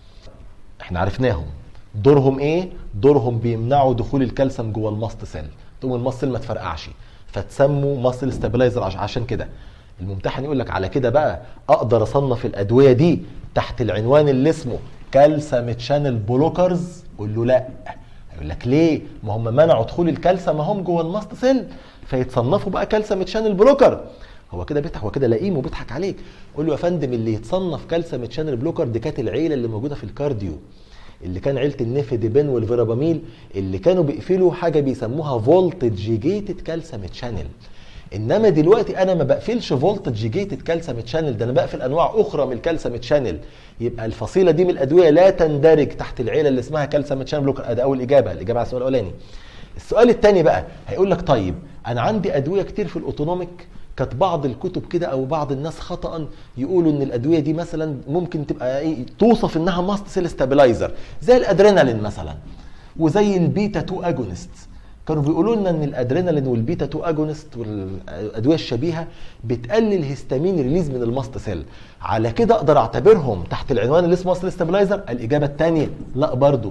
احنا عرفناهم دورهم ايه دورهم بيمنعوا دخول الكالسيوم جوه الماست سيل تقوم الماست سيل ما تفرقعش فتسموا ماسل ستابلايزر عشان كده الممتحن يقول لك على كده بقى اقدر اصنف الادويه دي تحت العنوان اللي اسمه كالسيوم تشانل بلوكرز قول له لا يقول لك ليه؟ ما هم منعوا دخول الكالسيوم هم جوه الماست سيل فيتصنفوا بقى كالسيوم تشانل بلوكر هو كده بيضحك هو كده لئيم وبيضحك عليك قول له يا فندم اللي يتصنف كالسيوم تشانل بلوكر دي كانت العيله اللي موجوده في الكارديو اللي كان عيله النيفيديبين والفيراباميل اللي كانوا بيقفلوا حاجه بيسموها فولتج جيتد كالسيوم تشانل انما دلوقتي انا ما بقفلش فولتج جيتد كالسيوم تشانل ده انا بقفل انواع اخرى من الكالسيوم تشانل يبقى الفصيله دي من الادويه لا تندرج تحت العيله اللي اسمها كالسيوم تشانل بلوكر ادي اول اجابه الاجابه على السؤال الاولاني السؤال الثاني بقى هيقول لك طيب انا عندي ادويه كتير في الاوتونوميك كانت بعض الكتب كده او بعض الناس خطا يقولوا ان الادويه دي مثلا ممكن تبقى ايه توصف انها ماست سيل ستابلايزر زي الادرينالين مثلا وزي البيتا 2 اجونست كانوا بيقولوا لنا ان الادرينالين والبيتا 2 اجونست والادويه الشبيهه بتقلل هيستامين ريليز من الماست سيل على كده اقدر اعتبرهم تحت العنوان اللي اسمه ماست ستابلايزر الاجابه الثانيه لا برضو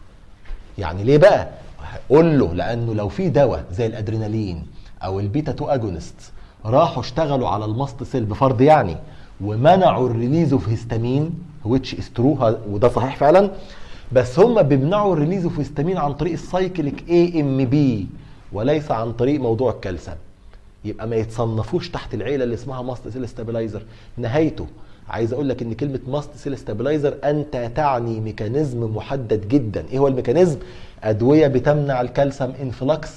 يعني ليه بقى قول له لانه لو في دواء زي الادرينالين او البيتا 2 اجونست راحوا اشتغلوا على الماست سيل بفرض يعني ومنعوا الريليز اوف هيستامين which is true وده صحيح فعلا بس هم بيمنعوا الريليز اوف هيستامين عن طريق السايكليك اي ام بي وليس عن طريق موضوع الكالسيوم يبقى ما يتصنفوش تحت العيله اللي اسمها ماست سيل ستابلايزر نهايته عايز اقول لك ان كلمه ماست سيل ستابلايزر انت تعني ميكانيزم محدد جدا ايه هو الميكانيزم ادويه بتمنع الكالسيوم انفلكس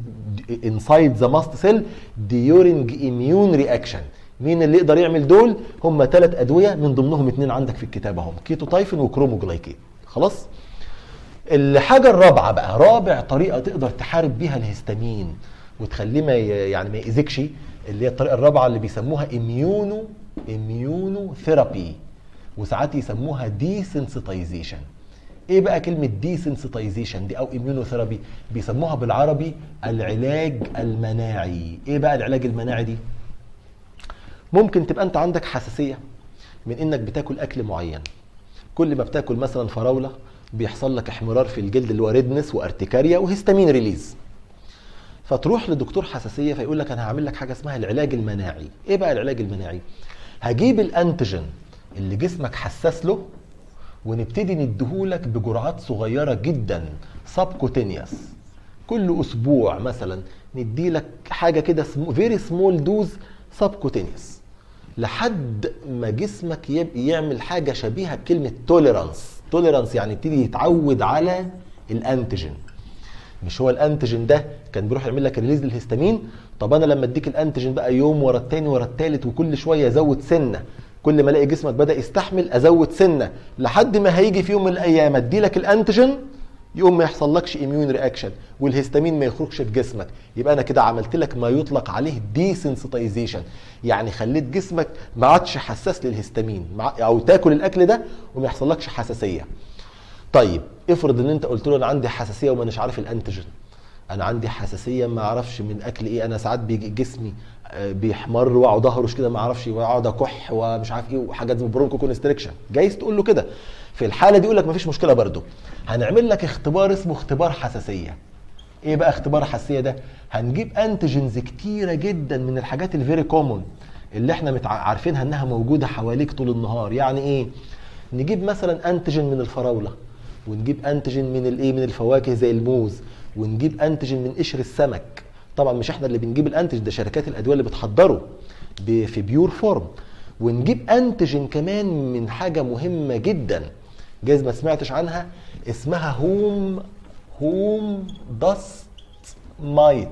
انسايد ذا ماست سيل ديورنج اميون رياكشن مين اللي يقدر يعمل دول هم ثلاث ادويه من ضمنهم اثنين عندك في الكتاب اهم كيتو تايفن وكروموجلايكين خلاص الحاجه الرابعه بقى رابع طريقه تقدر تحارب بيها الهستامين وتخليه ما يعني ما يأذكش اللي هي الطريقه الرابعه اللي بيسموها اميونو اميونو ثيرابي وساعات يسموها ديسنسيتايزيشن ايه بقى كلمه ديسنسيتايزيشن دي او اميونوثيرابي بيسموها بالعربي العلاج المناعي ايه بقى العلاج المناعي دي ممكن تبقى انت عندك حساسيه من انك بتاكل اكل معين كل ما بتاكل مثلا فراوله بيحصل لك احمرار في الجلد اللي هو ريدنس وارتكاريا وهستامين ريليز فتروح لدكتور حساسيه فيقول لك انا هعمل لك حاجه اسمها العلاج المناعي ايه بقى العلاج المناعي هجيب الانتيجين اللي جسمك حساس له ونبتدي نديهولك بجرعات صغيره جدا سبكوتينيوس كل اسبوع مثلا نديلك حاجه كده فيري سمول دوز سبكوتينيوس لحد ما جسمك يعمل حاجه شبيهه بكلمه توليرانس توليرانس يعني يبتدي يتعود على الانتيجين مش هو الانتيجين ده كان بيروح يعمل لك ريليز للهستامين طب انا لما اديك الانتيجين بقى يوم ورا التاني ورا التالت وكل شويه ازود سنه كل ما الاقي جسمك بدا يستحمل ازود سنه لحد ما هيجي في يوم من الايام ادي لك الانتيجين يقوم ما يحصلكش اميون رياكشن والهستامين ما يخرجش في جسمك يبقى انا كده عملت لك ما يطلق عليه ديسنسيتايزيشن يعني خليت جسمك ما عادش حساس للهستامين او تاكل الاكل ده وما يحصلكش حساسيه طيب افرض ان انت قلت له انا عندي حساسيه وما مش عارف الانتيجين انا عندي حساسيه ما اعرفش من اكل ايه انا ساعات بيجي جسمي بيحمر واقعد اهرش كده ما اعرفش واقعد اكح ومش عارف ايه وحاجات زي برونكو كونستريكشن جايز تقول له كده في الحاله دي يقول لك مفيش مشكله برده هنعمل لك اختبار اسمه اختبار حساسيه ايه بقى اختبار الحساسيه ده هنجيب انتيجنز كتيره جدا من الحاجات الفيري كومون اللي احنا عارفينها انها موجوده حواليك طول النهار يعني ايه نجيب مثلا انتيجين من الفراوله ونجيب انتيجين من الايه من الفواكه زي الموز ونجيب انتيجين من قشر السمك طبعا مش احنا اللي بنجيب الانتيجين ده شركات الادويه اللي بتحضره في بيور فورم ونجيب انتيجين كمان من حاجه مهمه جدا جايز ما سمعتش عنها اسمها هوم هوم داست مايت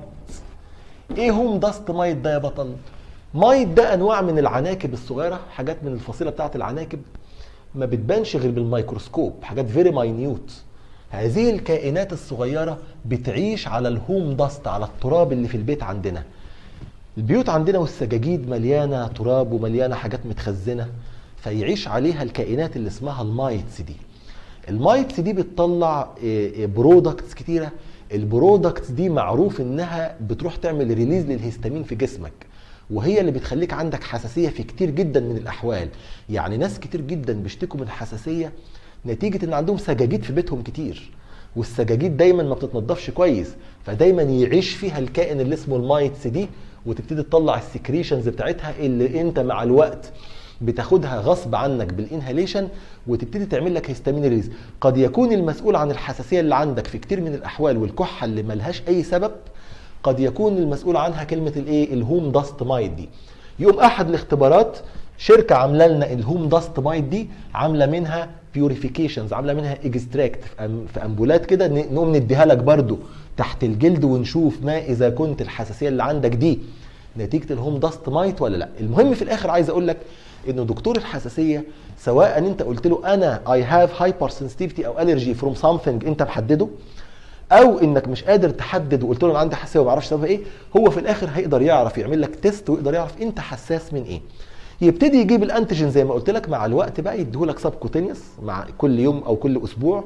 ايه هوم داست مايت ده يا بطل مايت ده انواع من العناكب الصغيره حاجات من الفصيله بتاعه العناكب ما بتبانش غير بالميكروسكوب حاجات فيري ماينيوت هذه الكائنات الصغيره بتعيش على الهوم داست على التراب اللي في البيت عندنا البيوت عندنا والسجاجيد مليانه تراب ومليانه حاجات متخزنه فيعيش عليها الكائنات اللي اسمها المايتس دي المايتس دي بتطلع برودكتس كتيره البرودكتس دي معروف انها بتروح تعمل ريليز للهستامين في جسمك وهي اللي بتخليك عندك حساسيه في كتير جدا من الاحوال يعني ناس كتير جدا بيشتكوا من حساسيه نتيجه ان عندهم سجاجيد في بيتهم كتير والسجاجيد دايما ما بتتنضفش كويس فدايما يعيش فيها الكائن اللي اسمه المايتس دي وتبتدي تطلع السكريشنز بتاعتها اللي انت مع الوقت بتاخدها غصب عنك بالانهاليشن وتبتدي تعمل لك هيستامين ريليز قد يكون المسؤول عن الحساسيه اللي عندك في كتير من الاحوال والكحه اللي ملهاش اي سبب قد يكون المسؤول عنها كلمه الايه الهوم داست مايت دي يوم احد الاختبارات شركه عامله لنا الهوم داست مايت دي عامله منها بيوريفيكيشنز عامله منها اكستراكت في امبولات كده نقوم نديها لك برده تحت الجلد ونشوف ما اذا كنت الحساسيه اللي عندك دي نتيجه الهوم داست مايت ولا لا المهم في الاخر عايز اقول لك انه دكتور الحساسيه سواء انت قلت له انا اي هاف هايبر سنسيتيفيتي او الرجي فروم سامثينج انت محدده او انك مش قادر تحدد وقلت له انا عندي حساسيه وما اعرفش سببها ايه هو في الاخر هيقدر يعرف يعمل لك تيست ويقدر يعرف انت حساس من ايه يبتدي يجيب الانتيجين زي ما قلت لك مع الوقت بقى يديهولك سبكوتينيوس مع كل يوم او كل اسبوع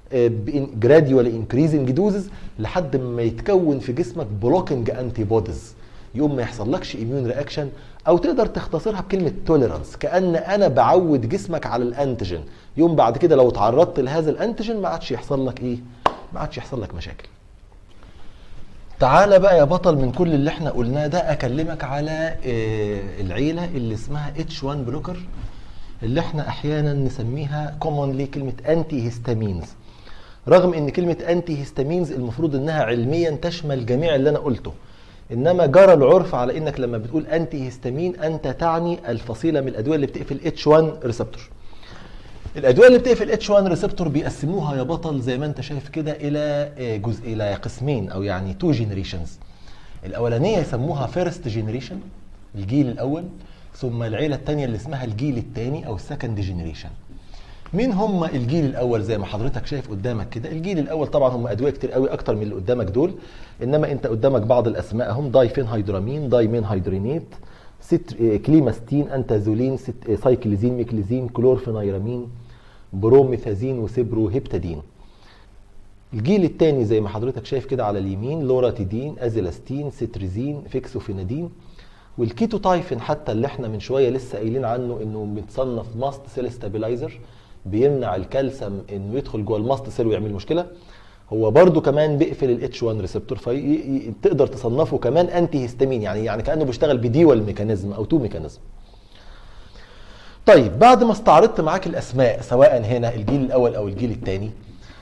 جراديوالي انكريزنج دوزز لحد ما يتكون في جسمك بلوكينج انتي بوديز يوم ما يحصلكش اميون رياكشن او تقدر تختصرها بكلمه توليرانس كان انا بعود جسمك على الانتيجين يوم بعد كده لو تعرضت لهذا الانتيجين ما عادش يحصل لك ايه ما عادش يحصل لك مشاكل تعالى بقى يا بطل من كل اللي احنا قلناه ده اكلمك على العيله اللي اسمها اتش 1 بلوكر اللي احنا احيانا نسميها كومونلي كلمه انتي هيستامينز رغم ان كلمه انتي هيستامينز المفروض انها علميا تشمل جميع اللي انا قلته انما جرى العرف على انك لما بتقول انتي هيستامين انت تعني الفصيله من الادويه اللي بتقفل اتش 1 ريسبتور الادويه اللي بتقفل اتش 1 ريسبتور بيقسموها يا بطل زي ما انت شايف كده الى جزء الى قسمين او يعني تو جينيريشنز الاولانيه يسموها فيرست جينيريشن الجيل الاول ثم العيله الثانيه اللي اسمها الجيل الثاني او السكند جينيريشن مين هم الجيل الاول زي ما حضرتك شايف قدامك كده الجيل الاول طبعا هم ادويه كتير قوي اكتر من اللي قدامك دول انما انت قدامك بعض الاسماء هم دايفين هيدرامين دايمين هيدرينيت ست آه، كليماستين انتازولين ست... آه، سايكليزين ميكليزين كلورفينيرامين بروميثازين وسيبرو هيبتادين الجيل الثاني زي ما حضرتك شايف كده على اليمين لوراتيدين ازيلاستين ستريزين فيكسوفينادين والكيتو تايفين حتى اللي احنا من شويه لسه قايلين عنه انه متصنف ماست سيل ستابيلايزر بيمنع الكالسيوم انه يدخل جوه الماست سيل ويعمل مشكله هو برده كمان بيقفل الاتش 1 ريسبتور فتقدر تصنفه كمان انتي هيستامين يعني يعني كانه بيشتغل بديوال ميكانيزم او تو ميكانيزم طيب بعد ما استعرضت معاك الاسماء سواء هنا الجيل الاول او الجيل الثاني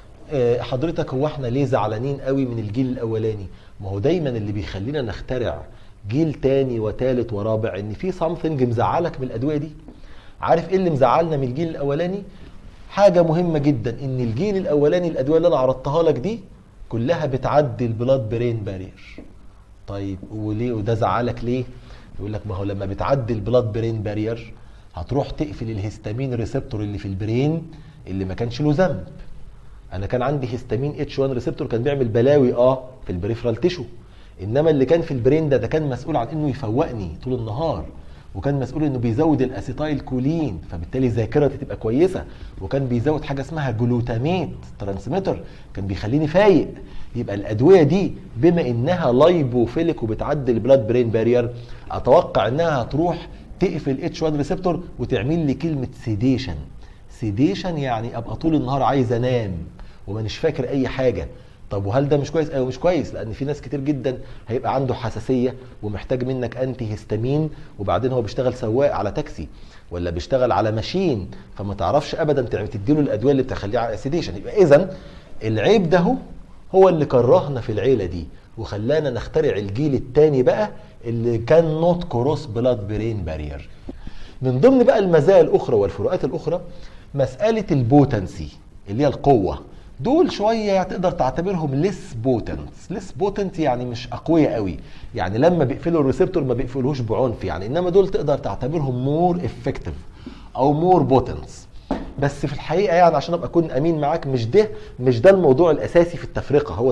حضرتك هو احنا ليه زعلانين قوي من الجيل الاولاني ما هو دايما اللي بيخلينا نخترع جيل تاني وتالت ورابع ان في سامثينج مزعلك من الادويه دي عارف ايه اللي مزعلنا من الجيل الاولاني حاجه مهمه جدا ان الجيل الاولاني الادويه اللي انا عرضتها لك دي كلها بتعدي البلاد برين بارير طيب وليه وده زعلك ليه يقول لك ما هو لما بتعدي البلاد برين بارير هتروح تقفل الهستامين ريسبتور اللي في البرين اللي ما كانش له ذنب انا كان عندي هستامين اتش 1 ريسبتور كان بيعمل بلاوي اه في البريفرال تيشو انما اللي كان في البرين ده ده كان مسؤول عن انه يفوقني طول النهار وكان مسؤول انه بيزود الاسيتايل كولين فبالتالي ذاكرتي تبقى كويسه وكان بيزود حاجه اسمها جلوتاميت ترانسميتر كان بيخليني فايق يبقى الادويه دي بما انها لايبوفيليك وبتعدي البلاد برين بارير اتوقع انها هتروح تقفل اتش 1 ريسبتور وتعمل لي كلمه سيديشن سيديشن يعني ابقى طول النهار عايز انام ومانيش فاكر اي حاجه طب وهل ده مش كويس ايوه مش كويس لان في ناس كتير جدا هيبقى عنده حساسيه ومحتاج منك انتي هيستامين وبعدين هو بيشتغل سواق على تاكسي ولا بيشتغل على ماشين فما تعرفش ابدا تديله الادويه اللي بتخليه على سيديشن يبقى اذا العيب ده هو اللي كرهنا في العيله دي وخلانا نخترع الجيل الثاني بقى اللي كان نوت كروس بلاد برين بارير من ضمن بقى المزايا الاخرى والفروقات الاخرى مساله البوتنسي اللي هي القوه دول شويه تقدر تعتبرهم ليس بوتنت ليس بوتنت يعني مش اقوياء قوي يعني لما بيقفلوا الريسبتور ما بيقفلوش بعنف يعني انما دول تقدر تعتبرهم مور افكتيف او مور بوتنس بس في الحقيقه يعني عشان ابقى اكون امين معاك مش ده مش ده الموضوع الاساسي في التفرقه هو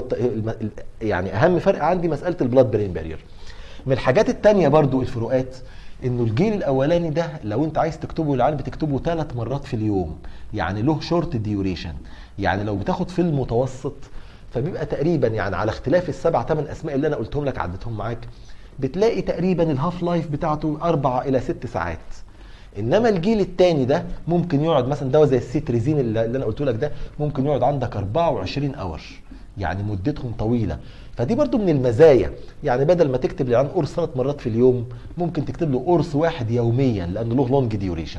يعني اهم فرق عندي مساله البلاد برين بارير من الحاجات التانية برضو الفروقات انه الجيل الاولاني ده لو انت عايز تكتبه للعالم بتكتبه ثلاث مرات في اليوم يعني له شورت ديوريشن يعني لو بتاخد في المتوسط فبيبقى تقريبا يعني على اختلاف السبع ثمان اسماء اللي انا قلتهم لك عدتهم معاك بتلاقي تقريبا الهاف لايف بتاعته أربعة إلى ست ساعات انما الجيل الثاني ده ممكن يقعد مثلا دواء زي السيتريزين اللي انا قلت لك ده ممكن يقعد عندك 24 اور يعني مدتهم طويله فدي برضو من المزايا يعني بدل ما تكتب للعيان قرص ثلاث مرات في اليوم ممكن تكتب له قرص واحد يوميا لانه له لونج ديوريشن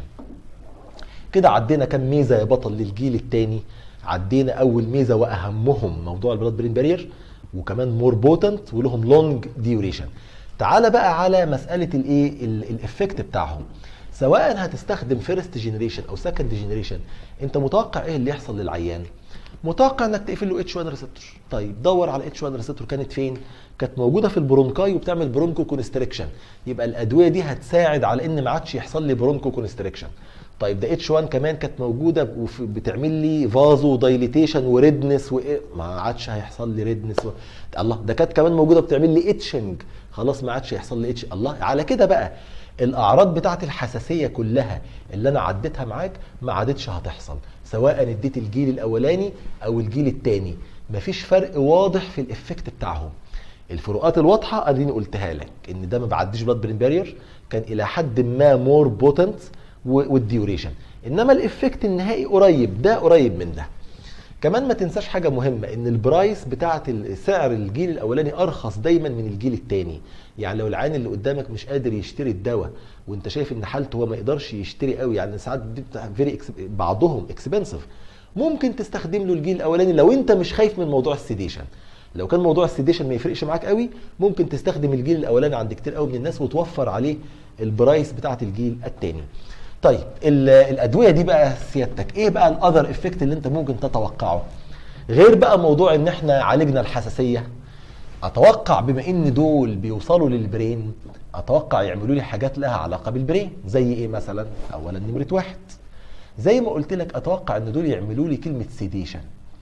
كده عدينا كم ميزه يا بطل للجيل الثاني عدينا اول ميزه واهمهم موضوع البلاد برين بارير وكمان مور بوتنت ولهم لونج ديوريشن تعال بقى على مساله الايه الافكت بتاعهم سواء هتستخدم فيرست جينيريشن او سكند جينيريشن انت متوقع ايه اللي يحصل للعيان متوقع انك تقفل له اتش 1 ريسبتور طيب دور على اتش 1 ريسبتور كانت فين كانت موجوده في البرونكاي وبتعمل برونكو كونستريكشن يبقى الادويه دي هتساعد على ان ما عادش يحصل لي برونكو كونستريكشن طيب ده اتش 1 كمان كانت موجوده بتعمل لي فازو دايليتيشن وريدنس وايه ما عادش هيحصل لي ريدنس و... الله ده كانت كمان موجوده بتعمل لي اتشنج خلاص ما عادش هيحصل لي اتش الله على كده بقى الاعراض بتاعت الحساسيه كلها اللي انا عديتها معاك ما عادتش هتحصل سواء اديت الجيل الاولاني او الجيل الثاني مفيش فرق واضح في الافكت بتاعهم الفروقات الواضحه اديني قلتها لك ان ده ما بعديش بلاد برين بارير كان الى حد ما مور بوتنت والديوريشن انما الافكت النهائي قريب ده قريب من ده كمان ما تنساش حاجه مهمه ان البرايس بتاعه سعر الجيل الاولاني ارخص دايما من الجيل الثاني يعني لو العين اللي قدامك مش قادر يشتري الدواء وانت شايف ان حالته هو ما يقدرش يشتري قوي يعني ساعات فيري بعضهم اكسبنسيف ممكن تستخدم له الجيل الاولاني لو انت مش خايف من موضوع السيديشن لو كان موضوع السيديشن ما يفرقش معاك قوي ممكن تستخدم الجيل الاولاني عند كتير قوي من الناس وتوفر عليه البرايس بتاعه الجيل الثاني طيب الادويه دي بقى سيادتك ايه بقى الاذر افكت اللي انت ممكن تتوقعه غير بقى موضوع ان احنا عالجنا الحساسيه اتوقع بما ان دول بيوصلوا للبرين اتوقع يعملوا لي حاجات لها علاقه بالبرين زي ايه مثلا اولا نمره واحد زي ما قلت لك اتوقع ان دول يعملوا لي كلمه سيديشن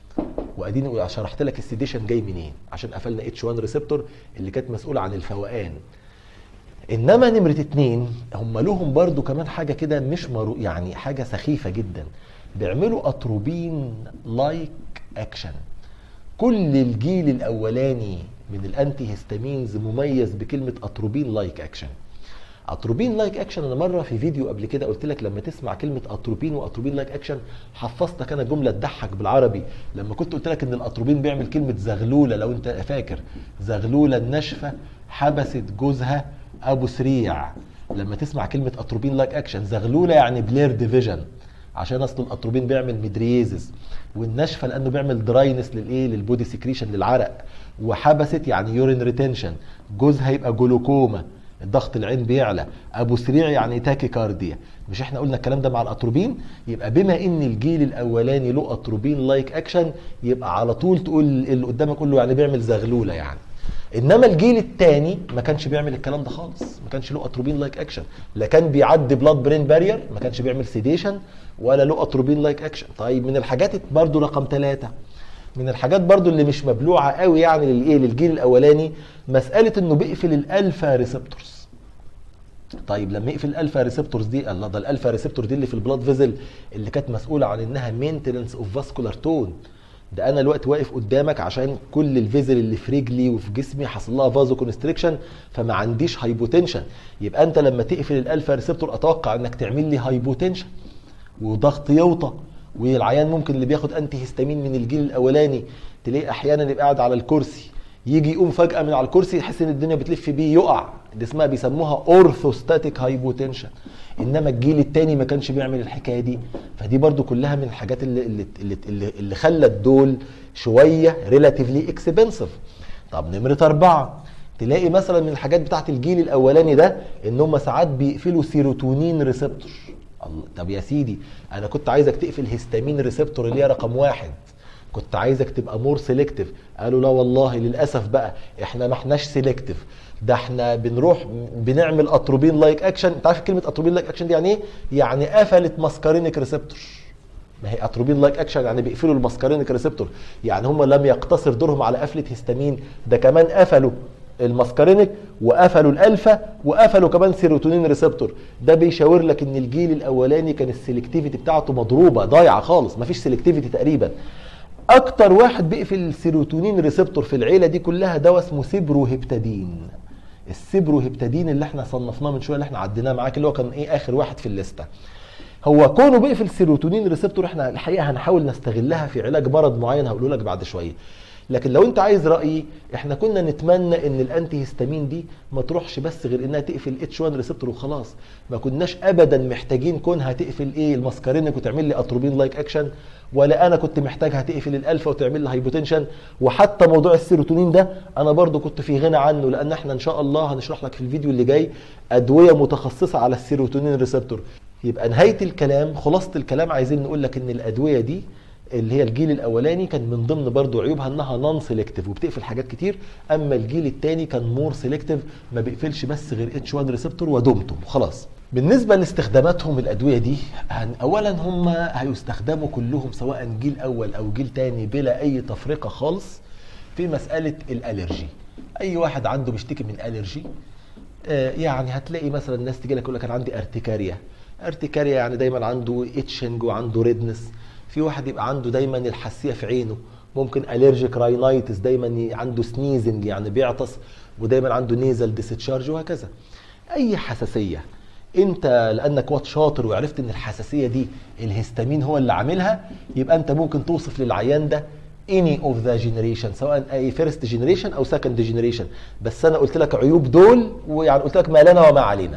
واديني شرحت لك السيديشن جاي منين عشان قفلنا اتش 1 ريسبتور اللي كانت مسؤوله عن الفوقان انما نمرة اتنين هم لهم برضو كمان حاجة كده مش مرو يعني حاجة سخيفة جدا بيعملوا اتروبين لايك اكشن كل الجيل الاولاني من الانتي هيستامينز مميز بكلمة اتروبين لايك اكشن اتروبين لايك اكشن انا مره في فيديو قبل كده قلت لك لما تسمع كلمه اتروبين واتروبين لايك اكشن حفظتك انا جمله تضحك بالعربي لما كنت قلت لك ان الاتروبين بيعمل كلمه زغلوله لو انت فاكر زغلوله الناشفه حبست جوزها ابو سريع لما تسمع كلمه اتروبين لايك اكشن زغلوله يعني بلير ديفيجن عشان اصل الاتروبين بيعمل ميدريزس والناشفه لانه بيعمل دراينس للايه للبودي سكريشن للعرق وحبست يعني يورين ريتنشن جوزها يبقى جلوكوما الضغط العين بيعلى ابو سريع يعني تاكي كارديا مش احنا قلنا الكلام ده مع الاتروبين يبقى بما ان الجيل الاولاني له اتروبين لايك اكشن يبقى على طول تقول اللي قدامك كله يعني بيعمل زغلوله يعني انما الجيل الثاني ما كانش بيعمل الكلام ده خالص ما كانش له اتروبين لايك اكشن لا كان بيعدي بلاد برين بارير ما كانش بيعمل سيديشن ولا له اتروبين لايك اكشن طيب من الحاجات برضو رقم ثلاثة من الحاجات برضو اللي مش مبلوعه قوي يعني للايه للجيل الاولاني مساله انه بيقفل الالفا ريسبتورز طيب لما يقفل الالفا ريسبتورز دي الله ده الالفا ريسبتور دي اللي في البلاد فيزل اللي كانت مسؤوله عن انها مينتننس اوف فاسكولار تون ده انا الوقت واقف قدامك عشان كل الفيزل اللي في رجلي وفي جسمي حصل لها فازو كونستريكشن فما عنديش هايبوتنشن يبقى انت لما تقفل الالفا ريسبتور اتوقع انك تعمل لي هايبوتنشن وضغط يوطى والعيان ممكن اللي بياخد انتي هيستامين من الجيل الاولاني تلاقيه احيانا يبقى قاعد على الكرسي يجي يقوم فجاه من على الكرسي يحس ان الدنيا بتلف بيه يقع دي اسمها بيسموها اورثوستاتيك هايبوتنشن انما الجيل الثاني ما كانش بيعمل الحكايه دي فدي برضو كلها من الحاجات اللي اللي اللي, اللي, اللي خلت دول شويه ريلاتيفلي اكسبنسيف طب نمره اربعه تلاقي مثلا من الحاجات بتاعت الجيل الاولاني ده ان هم ساعات بيقفلوا سيروتونين ريسبتور طب يا سيدي انا كنت عايزك تقفل هيستامين ريسبتور اللي هي رقم واحد كنت عايزك تبقى مور سيلكتيف قالوا لا والله للاسف بقى احنا ما احناش سيلكتيف ده احنا بنروح بنعمل اتروبين لايك اكشن انت عارف كلمه اتروبين لايك اكشن دي يعني ايه يعني قفلت ماسكارينيك ريسبتور ما هي اتروبين لايك اكشن يعني بيقفلوا الماسكارينيك ريسبتور يعني هم لم يقتصر دورهم على قفله هيستامين ده كمان قفلوا الماسكارينيك وقفلوا الالفا وقفلوا كمان سيروتونين ريسبتور ده بيشاور لك ان الجيل الاولاني كان السلكتيفيتي بتاعته مضروبه ضايعه خالص مفيش سلكتيفيتي تقريبا اكتر واحد بيقفل السيروتونين ريسبتور في العيله دي كلها دواء اسمه سيبروهيبتادين السيبروهيبتادين اللي احنا صنفناه من شويه اللي احنا عديناه معاك اللي هو كان ايه اخر واحد في الليسته هو كونه بيقفل السيروتونين ريسبتور احنا الحقيقه هنحاول نستغلها في علاج مرض معين هقوله لك بعد شويه لكن لو انت عايز رايي احنا كنا نتمنى ان الانتي هيستامين دي ما تروحش بس غير انها تقفل اتش 1 ريسبتور وخلاص ما كناش ابدا محتاجين كونها تقفل ايه الماسكارينك وتعمل لي اتروبين لايك اكشن ولا انا كنت محتاجها تقفل الالفا وتعمل لي هايبوتنشن وحتى موضوع السيروتونين ده انا برضو كنت في غنى عنه لان احنا ان شاء الله هنشرح لك في الفيديو اللي جاي ادويه متخصصه على السيروتونين ريسبتور يبقى نهايه الكلام خلاصه الكلام عايزين نقول لك ان الادويه دي اللي هي الجيل الاولاني كان من ضمن برضو عيوبها انها نون سيلكتيف وبتقفل حاجات كتير اما الجيل الثاني كان مور سيلكتيف ما بيقفلش بس غير اتش 1 ريسبتور ودمتم وخلاص بالنسبة لاستخداماتهم الأدوية دي أولا هم هيستخدموا كلهم سواء جيل أول أو جيل تاني بلا أي تفرقة خالص في مسألة الألرجي أي واحد عنده بيشتكي من ألرجي يعني هتلاقي مثلا الناس تيجي لك يقول لك أنا عندي ارتكاريا ارتكاريا يعني دايما عنده اتشنج وعنده ريدنس في واحد يبقى عنده دايما الحساسيه في عينه ممكن الرجيك راينايتس دايما عنده سنيزنج يعني بيعطس ودايما عنده نيزل ديستشارج وهكذا اي حساسيه انت لانك واد شاطر وعرفت ان الحساسيه دي الهستامين هو اللي عاملها يبقى انت ممكن توصف للعيان ده any of the generation سواء اي فيرست جنريشن او سكند جنريشن بس انا قلت لك عيوب دول ويعني قلت لك ما لنا وما علينا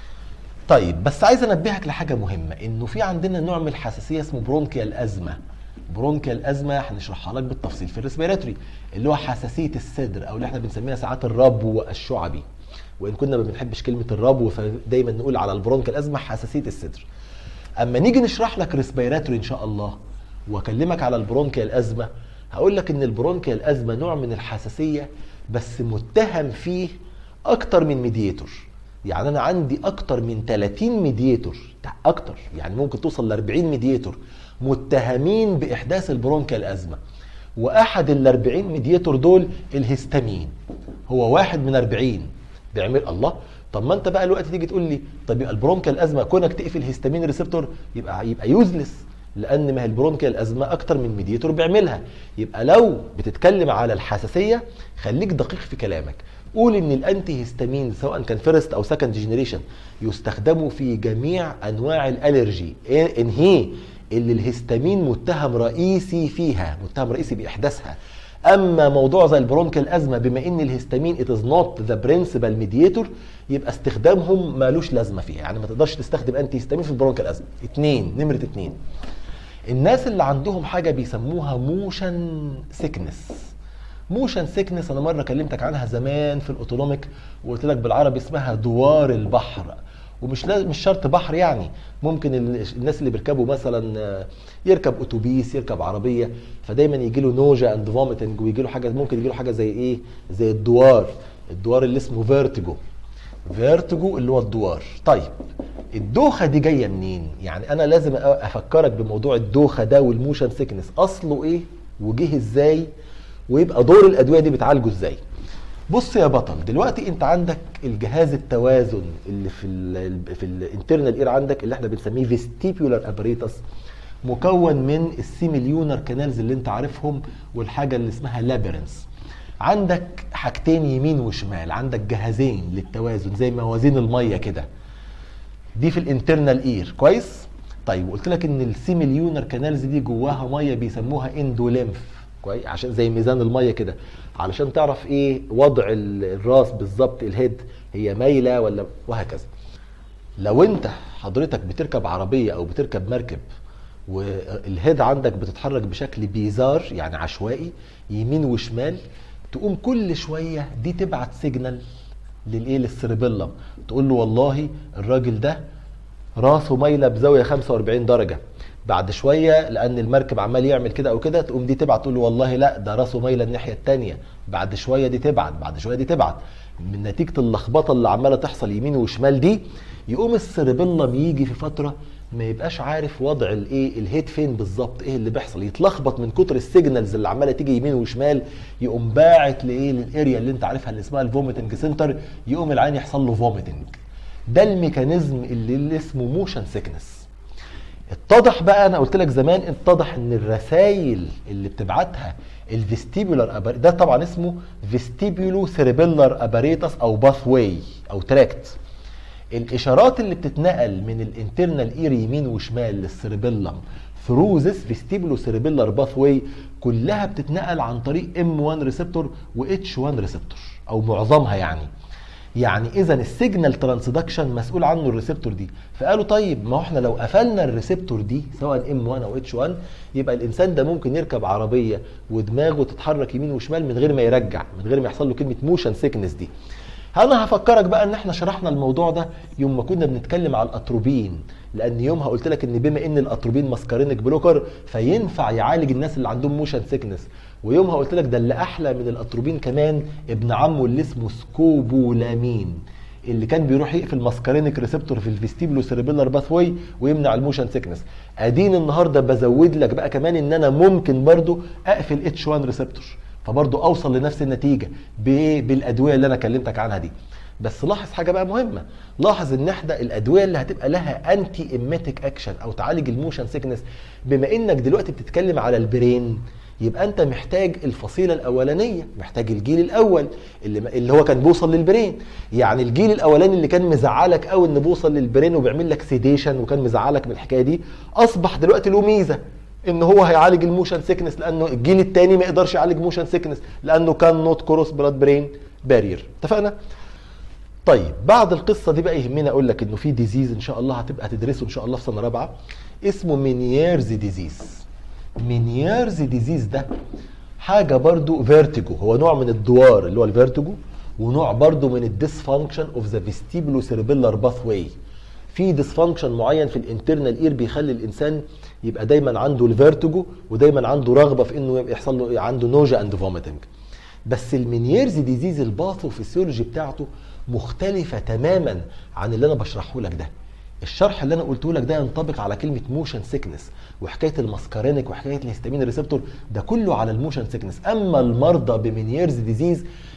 طيب بس عايز انبهك لحاجه مهمه انه في عندنا نوع من الحساسيه اسمه برونكيال ازمه برونكيال ازمه هنشرحها لك بالتفصيل في الريسبيراتوري اللي هو حساسيه الصدر او اللي احنا بنسميها ساعات الربو الشعبي وان كنا ما بنحبش كلمه الربو فدايما نقول على البرونكيال ازمه حساسيه الصدر اما نيجي نشرح لك ريسبيراتوري ان شاء الله واكلمك على البرونكيال ازمه هقول لك ان البرونكيال ازمه نوع من الحساسيه بس متهم فيه اكتر من ميديتور يعني انا عندي اكتر من 30 ميديتور اكتر يعني ممكن توصل ل 40 ميديتور متهمين باحداث البرونكيال ازمه واحد ال 40 ميديتور دول الهستامين هو واحد من 40 بيعمل الله طب ما انت بقى الوقت تيجي تقول لي طب يبقى البرونكيال ازمه كونك تقفل هيستامين ريسبتور يبقى يبقى يوزلس لان ما هي البرونكيال ازمه اكتر من ميديتور بيعملها يبقى لو بتتكلم على الحساسيه خليك دقيق في كلامك قول ان الانتي هيستامين سواء كان فيرست او سكند جينيريشن يستخدموا في جميع انواع الالرجي ان هي اللي الهستامين متهم رئيسي فيها متهم رئيسي باحداثها اما موضوع زي البرونكيال ازمه بما ان الهستامين ات از نوت ذا برنسبل ميديتور يبقى استخدامهم مالوش لازمه فيها يعني ما تقدرش تستخدم انتي هستامين في البرونكيال ازمه اثنين نمره اثنين الناس اللي عندهم حاجه بيسموها موشن سيكنس موشن سيكنس انا مره كلمتك عنها زمان في الاوتونوميك وقلت لك بالعربي اسمها دوار البحر ومش لا مش شرط بحر يعني ممكن الناس اللي بيركبوا مثلا يركب اتوبيس يركب عربيه فدايما يجي له نوجا اند فوميتنج ويجي له حاجه ممكن يجي له حاجه زي ايه زي الدوار الدوار اللي اسمه فيرتيجو فيرتيجو اللي هو الدوار طيب الدوخه دي جايه منين يعني انا لازم افكرك بموضوع الدوخه ده والموشن سيكنس اصله ايه وجه ازاي ويبقى دور الادويه دي بتعالجه ازاي بص يا بطل دلوقتي انت عندك الجهاز التوازن اللي في ال في الانترنال اير عندك اللي احنا بنسميه فيستيبيولار ابريتس مكون من السيميليونر كانالز اللي انت عارفهم والحاجه اللي اسمها لابرنس عندك حاجتين يمين وشمال عندك جهازين للتوازن زي موازين الميه كده دي في الانترنال اير كويس طيب قلت لك ان السيميليونر كانالز دي جواها ميه بيسموها اندوليمف كويس عشان زي ميزان الميه كده علشان تعرف ايه وضع الراس بالظبط الهيد هي مايله ولا وهكذا لو انت حضرتك بتركب عربيه او بتركب مركب والهيد عندك بتتحرك بشكل بيزار يعني عشوائي يمين وشمال تقوم كل شويه دي تبعت سيجنال للايه للسيربيلم تقول له والله الراجل ده راسه مايله بزاويه 45 درجه بعد شويه لان المركب عمال يعمل كده او كده تقوم دي تبعت تقول له والله لا ده راسه مايله الناحيه الثانيه بعد شويه دي تبعت بعد شويه دي تبعت من نتيجه اللخبطه اللي عماله تحصل يمين وشمال دي يقوم السيربيلم يجي في فتره ما يبقاش عارف وضع الايه الهيد فين بالظبط ايه اللي بيحصل يتلخبط من كتر السيجنالز اللي عماله تيجي يمين وشمال يقوم باعت لايه للاريا اللي انت عارفها اللي اسمها الفوميتنج سنتر يقوم العين يحصل له فوميتنج ده الميكانيزم اللي, اللي اسمه موشن سيكنس اتضح بقى انا قلت لك زمان اتضح ان الرسائل اللي بتبعتها الفيستيبولار أبار... ده طبعا اسمه فيستيبولو سيربيلر اباريتس او باث واي او تراكت الاشارات اللي بتتنقل من الانترنال اير يمين وشمال للسيربيلم ثرو ذس فيستيبولو سيربيلر باث واي كلها بتتنقل عن طريق ام 1 ريسبتور و اتش 1 ريسبتور او معظمها يعني يعني اذا السيجنال ترانسدكشن مسؤول عنه الريسبتور دي فقالوا طيب ما هو احنا لو قفلنا الريسبتور دي سواء ام 1 او اتش 1 يبقى الانسان ده ممكن يركب عربيه ودماغه تتحرك يمين وشمال من غير ما يرجع من غير ما يحصل له كلمه موشن سيكنس دي انا هفكرك بقى ان احنا شرحنا الموضوع ده يوم ما كنا بنتكلم على الاتروبين لان يومها قلت لك ان بما ان الاتروبين ماسكارينك بلوكر فينفع يعالج الناس اللي عندهم موشن سيكنس ويومها قلت لك ده اللي احلى من الاتروبين كمان ابن عمه اللي اسمه سكوبولامين اللي كان بيروح يقفل ماسكارينك ريسبتور في الفيستيبلو سيربيلر باثوي ويمنع الموشن سيكنس ادين النهارده بزود لك بقى كمان ان انا ممكن برضو اقفل اتش 1 ريسبتور فبرضو اوصل لنفس النتيجه بايه بالادويه اللي انا كلمتك عنها دي بس لاحظ حاجه بقى مهمه لاحظ ان احنا الادويه اللي هتبقى لها انتي ايميتيك اكشن او تعالج الموشن سيكنس بما انك دلوقتي بتتكلم على البرين يبقى انت محتاج الفصيله الاولانيه محتاج الجيل الاول اللي اللي هو كان بيوصل للبرين يعني الجيل الاولاني اللي كان مزعلك قوي ان بيوصل للبرين وبيعمل لك سيديشن وكان مزعلك من الحكايه دي اصبح دلوقتي له ميزه ان هو هيعالج الموشن سيكنس لانه الجيل الثاني ما يقدرش يعالج موشن سيكنس لانه كان نوت كروس بلاد برين بارير اتفقنا طيب بعد القصه دي بقى يهمنا اقول لك انه في ديزيز ان شاء الله هتبقى تدرسه ان شاء الله في سنه رابعه اسمه مينييرز ديزيز مينييرز ديزيز ده حاجه برضو فيرتيجو هو نوع من الدوار اللي هو الفيرتيجو ونوع برضو من الديسفانكشن اوف ذا فيستيبولو سيربيلر باث واي في ديسفانكشن معين في الانترنال اير بيخلي الانسان يبقى دايما عنده الفيرتيجو ودايما عنده رغبه في انه يحصل له عنده نوجا اند فوميتنج بس المينييرز ديزيز الباثوفيسيولوجي بتاعته مختلفه تماما عن اللي انا بشرحه لك ده الشرح اللي انا قلته لك ده ينطبق على كلمه موشن سيكنس وحكايه الماسكارينك وحكايه الهستامين ريسبتور ده كله على الموشن سيكنس اما المرضى بمينييرز ديزيز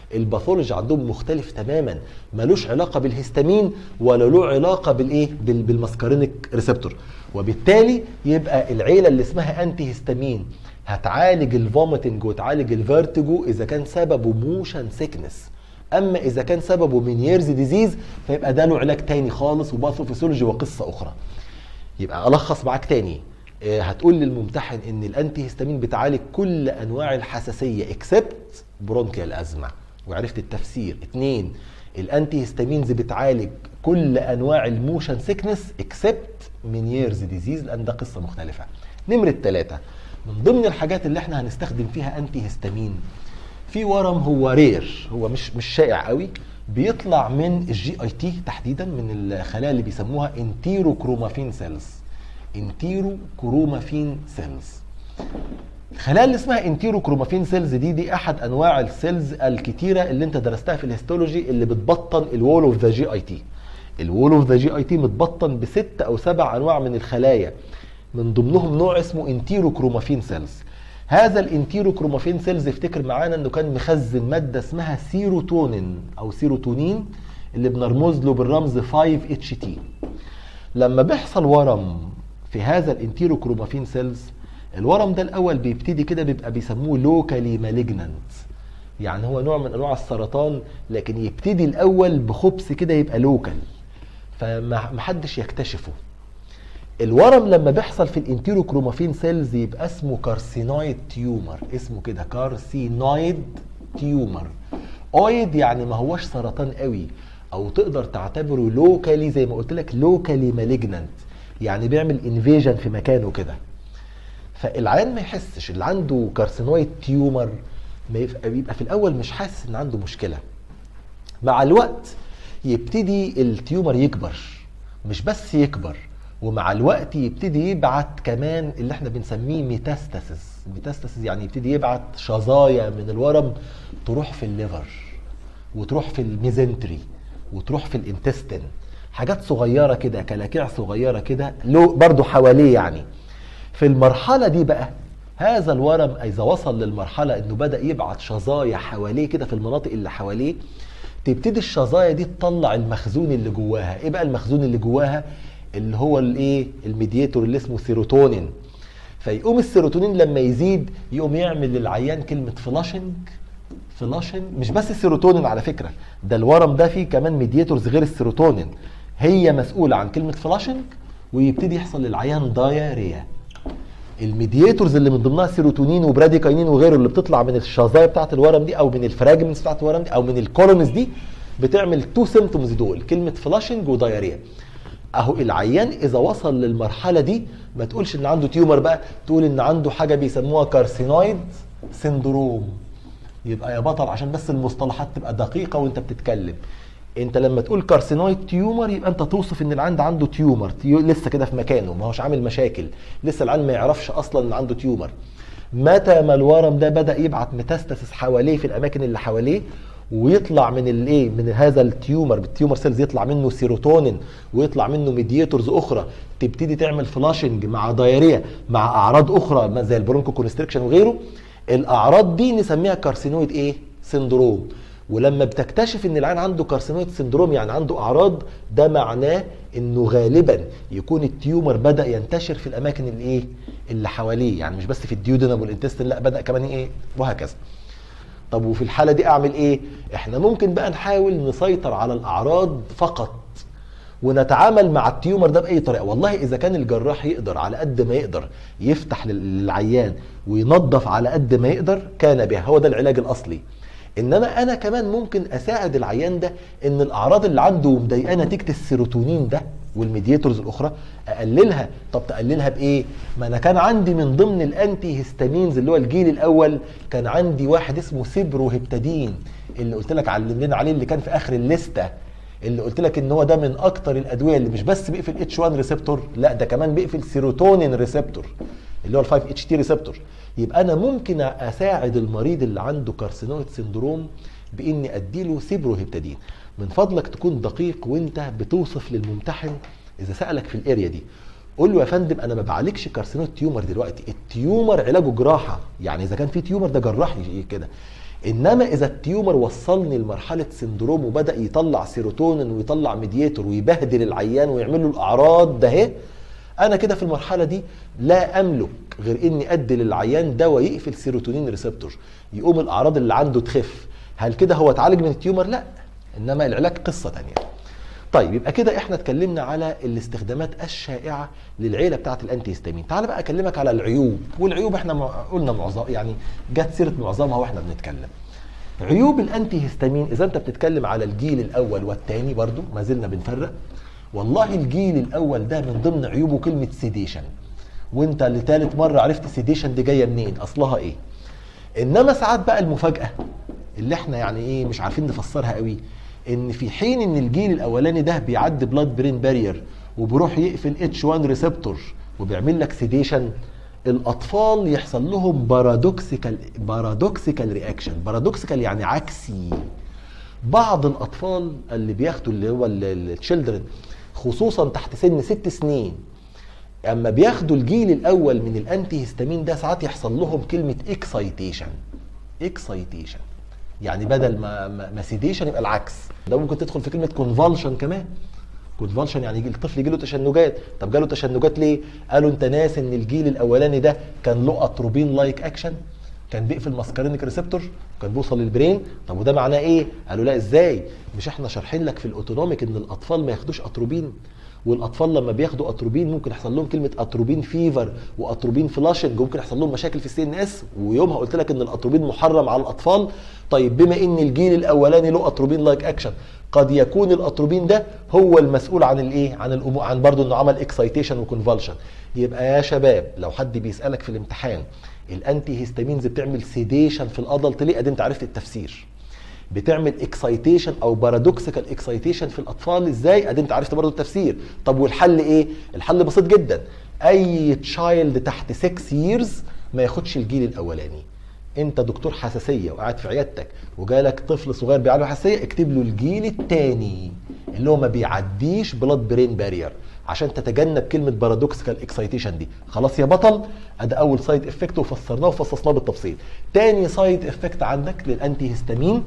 الباثولوجي عندهم مختلف تماما ملوش علاقه بالهستامين ولا له علاقه بالايه بال- بالماسكارينيك ريسبتور وبالتالي يبقى العيله اللي اسمها انتي هستامين هتعالج الفوميتنج وتعالج الفيرتيجو اذا كان سببه موشن سيكنس اما اذا كان سببه مينيرز ديزيز فيبقى ده له علاج تاني خالص وباثوفيسيولوجي وقصه اخرى يبقى الخص معاك تاني آه، هتقول للممتحن ان الانتي هيستامين بتعالج كل انواع الحساسيه اكسبت برونكيال ازمه وعرفت التفسير اتنين الانتي هيستامينز بتعالج كل انواع الموشن سيكنس اكسبت مينيرز ديزيز لان ده قصه مختلفه نمره ثلاثة من ضمن الحاجات اللي احنا هنستخدم فيها انتي هيستامين في ورم هو رير هو مش مش شائع قوي بيطلع من الجي اي تي تحديدا من الخلايا اللي بيسموها انتيرو كرومافين سيلز انتيرو كرومافين سيلز الخلايا اللي اسمها انتيرو كرومافين سيلز دي دي احد انواع السيلز الكتيره اللي انت درستها في الهيستولوجي اللي بتبطن الوول اوف ذا جي اي تي الوول اوف ذا جي اي تي متبطن بست او سبع انواع من الخلايا من ضمنهم نوع اسمه انتيرو كرومافين سيلز هذا الانتيرو كرومافين سيلز افتكر معانا انه كان مخزن ماده اسمها سيروتونين او سيروتونين اللي بنرمز له بالرمز 5 اتش تي لما بيحصل ورم في هذا الانتيرو كرومافين سيلز الورم ده الاول بيبتدي كده بيبقى بيسموه لوكالي مالجنانت يعني هو نوع من انواع السرطان لكن يبتدي الاول بخبث كده يبقى لوكال فمحدش يكتشفه الورم لما بيحصل في الانتيرو كرومافين سيلز يبقى اسمه كارسينويد تيومر اسمه كده كارسينويد تيومر اويد يعني ما هوش سرطان قوي او تقدر تعتبره لوكالي زي ما قلت لك لوكالي مالجنانت يعني بيعمل انفيجن في مكانه كده فالعيان ما يحسش اللي عنده كارسينويد تيومر ما يبقى بيبقى في الاول مش حاسس ان عنده مشكله مع الوقت يبتدي التيومر يكبر مش بس يكبر ومع الوقت يبتدي يبعت كمان اللي احنا بنسميه ميتاستاسيس ميتاستاسيس يعني يبتدي يبعت شظايا من الورم تروح في الليفر وتروح في الميزنتري وتروح في الانتستين حاجات صغيره كده كلاكيع صغيره كده له برضو حواليه يعني في المرحله دي بقى هذا الورم اذا وصل للمرحله انه بدا يبعت شظايا حواليه كده في المناطق اللي حواليه تبتدي الشظايا دي تطلع المخزون اللي جواها ايه بقى المخزون اللي جواها اللي هو الايه الميدياتور اللي اسمه سيروتونين فيقوم السيروتونين لما يزيد يقوم يعمل للعيان كلمه فلاشنج فلاشنج مش بس السيروتونين على فكره ده الورم ده فيه كمان ميدياتورز غير السيروتونين هي مسؤوله عن كلمه فلاشنج ويبتدي يحصل للعيان دايريا الميدياتورز اللي من ضمنها سيروتونين وبراديكاينين وغيره اللي بتطلع من الشظايا بتاعه الورم دي او من الفراجمنتس بتاعه الورم دي او من الكولونز دي بتعمل تو سيمتومز دول كلمه فلاشنج ودايريا اهو العيان اذا وصل للمرحله دي ما تقولش ان عنده تيومر بقى تقول ان عنده حاجه بيسموها كارسينويد سندروم يبقى يا بطل عشان بس المصطلحات تبقى دقيقه وانت بتتكلم انت لما تقول كارسينويد تيومر يبقى انت توصف ان العيان ده عنده تيومر تيو لسه كده في مكانه ما هوش عامل مشاكل لسه العيان ما يعرفش اصلا ان عنده تيومر متى ما الورم ده بدا يبعت ميتاستاسيس حواليه في الاماكن اللي حواليه ويطلع من الايه من هذا التيومر بالتيومر سيلز يطلع منه سيروتونين ويطلع منه ميدياتورز اخرى تبتدي تعمل فلاشنج مع دايريا مع اعراض اخرى زي البرونكو كونستريكشن وغيره الاعراض دي نسميها كارسينويد ايه سندروم ولما بتكتشف ان العيان عنده كارسينويد سندروم يعني عنده اعراض ده معناه انه غالبا يكون التيومر بدا ينتشر في الاماكن اللي ايه اللي حواليه يعني مش بس في الديودنم والانتستين لا بدا كمان ايه وهكذا طب وفي الحاله دي اعمل ايه احنا ممكن بقى نحاول نسيطر على الاعراض فقط ونتعامل مع التيومر ده باي طريقه والله اذا كان الجراح يقدر على قد ما يقدر يفتح للعيان وينظف على قد ما يقدر كان بها هو ده العلاج الاصلي انما انا كمان ممكن اساعد العيان ده ان الاعراض اللي عنده مضايقاه نتيجه السيروتونين ده والميدياتورز الاخرى اقللها طب تقللها بايه ما انا كان عندي من ضمن الانتي هيستامينز اللي هو الجيل الاول كان عندي واحد اسمه سيبرو هيبتادين اللي قلت لك علمنا عليه اللي كان في اخر الليسته اللي قلت لك ان هو ده من اكتر الادويه اللي مش بس بيقفل اتش 1 ريسبتور لا ده كمان بيقفل سيروتونين ريسبتور اللي هو ال 5 اتش تي ريسبتور يبقى انا ممكن اساعد المريض اللي عنده كارسينويد سندروم باني اديله سيبروهيبتادين من فضلك تكون دقيق وانت بتوصف للممتحن اذا سالك في الاريا دي قول له يا فندم انا ما بعالجش كارسينويد تيومر دلوقتي التيومر علاجه جراحه يعني اذا كان في تيومر ده جراح كده انما اذا التيومر وصلني لمرحله سندروم وبدا يطلع سيروتونين ويطلع ميدياتور ويبهدل العيان ويعمل له الاعراض ده اهي انا كده في المرحله دي لا املك غير اني ادي للعيان دواء يقفل سيروتونين ريسبتور يقوم الاعراض اللي عنده تخف هل كده هو اتعالج من التيومر لا انما العلاج قصه تانية طيب يبقى كده احنا اتكلمنا على الاستخدامات الشائعه للعيله بتاعه الانتي هيستامين تعال بقى اكلمك على العيوب والعيوب احنا مع- قلنا معظم يعني جت سيره معظمها واحنا بنتكلم عيوب الانتي هيستامين اذا انت بتتكلم على الجيل الاول والثاني برضو ما زلنا بنفرق والله الجيل الاول ده من ضمن عيوبه كلمه سيديشن وانت لثالث مره عرفت سيديشن دي جايه منين اصلها ايه انما ساعات بقى المفاجاه اللي احنا يعني ايه مش عارفين نفسرها قوي ان في حين ان الجيل الاولاني ده بيعدي بلاد برين بارير وبيروح يقفل اتش 1 ريسبتور وبيعمل لك سيديشن الاطفال يحصل لهم بارادوكسيكال بارادوكسيكال رياكشن بارادوكسيكال يعني عكسي بعض الاطفال اللي بياخدوا اللي هو التشيلدرن خصوصا تحت سن ست سنين اما بياخدوا الجيل الاول من الانتي هيستامين ده ساعات يحصل لهم كلمه اكسايتيشن اكسايتيشن يعني بدل ما ما, ما سيديشن يبقى العكس ده ممكن تدخل في كلمه كونفالشن كمان كونفالشن يعني يجي الطفل يجي له تشنجات طب جاله تشنجات ليه قالوا انت ناس ان الجيل الاولاني ده كان له اتروبين لايك اكشن كان بيقفل ماسكارينيك ريسبتور كان بيوصل للبرين طب وده معناه ايه قالوا لا ازاي مش احنا شارحين لك في الاوتونوميك ان الاطفال ما ياخدوش اتروبين والاطفال لما بياخدوا اتروبين ممكن يحصل لهم كلمه اتروبين فيفر واتروبين فلاشنج وممكن يحصل لهم مشاكل في السي ان اس ويومها قلت لك ان الاتروبين محرم على الاطفال طيب بما ان الجيل الاولاني له اتروبين لايك اكشن قد يكون الاتروبين ده هو المسؤول عن الايه عن الامور عن برضه انه عمل اكسايتيشن وكونفالشن يبقى يا شباب لو حد بيسالك في الامتحان الانتي هيستامينز بتعمل سيديشن في الادلت ليه ادي انت عرفت التفسير بتعمل اكسايتيشن او بارادوكسيكال اكسايتيشن في الاطفال ازاي ادي انت عرفت برضه التفسير طب والحل ايه الحل بسيط جدا اي تشايلد تحت 6 ييرز ما ياخدش الجيل الاولاني انت دكتور حساسيه وقاعد في عيادتك وجالك طفل صغير بيعاني من حساسيه اكتب له الجيل الثاني اللي هو ما بيعديش بلاد برين بارير عشان تتجنب كلمه بارادوكسيكال اكسايتيشن دي خلاص يا بطل ادي اول سايد افكت وفسرناه وفصصناه بالتفصيل تاني سايد افكت عندك للانتي هيستامين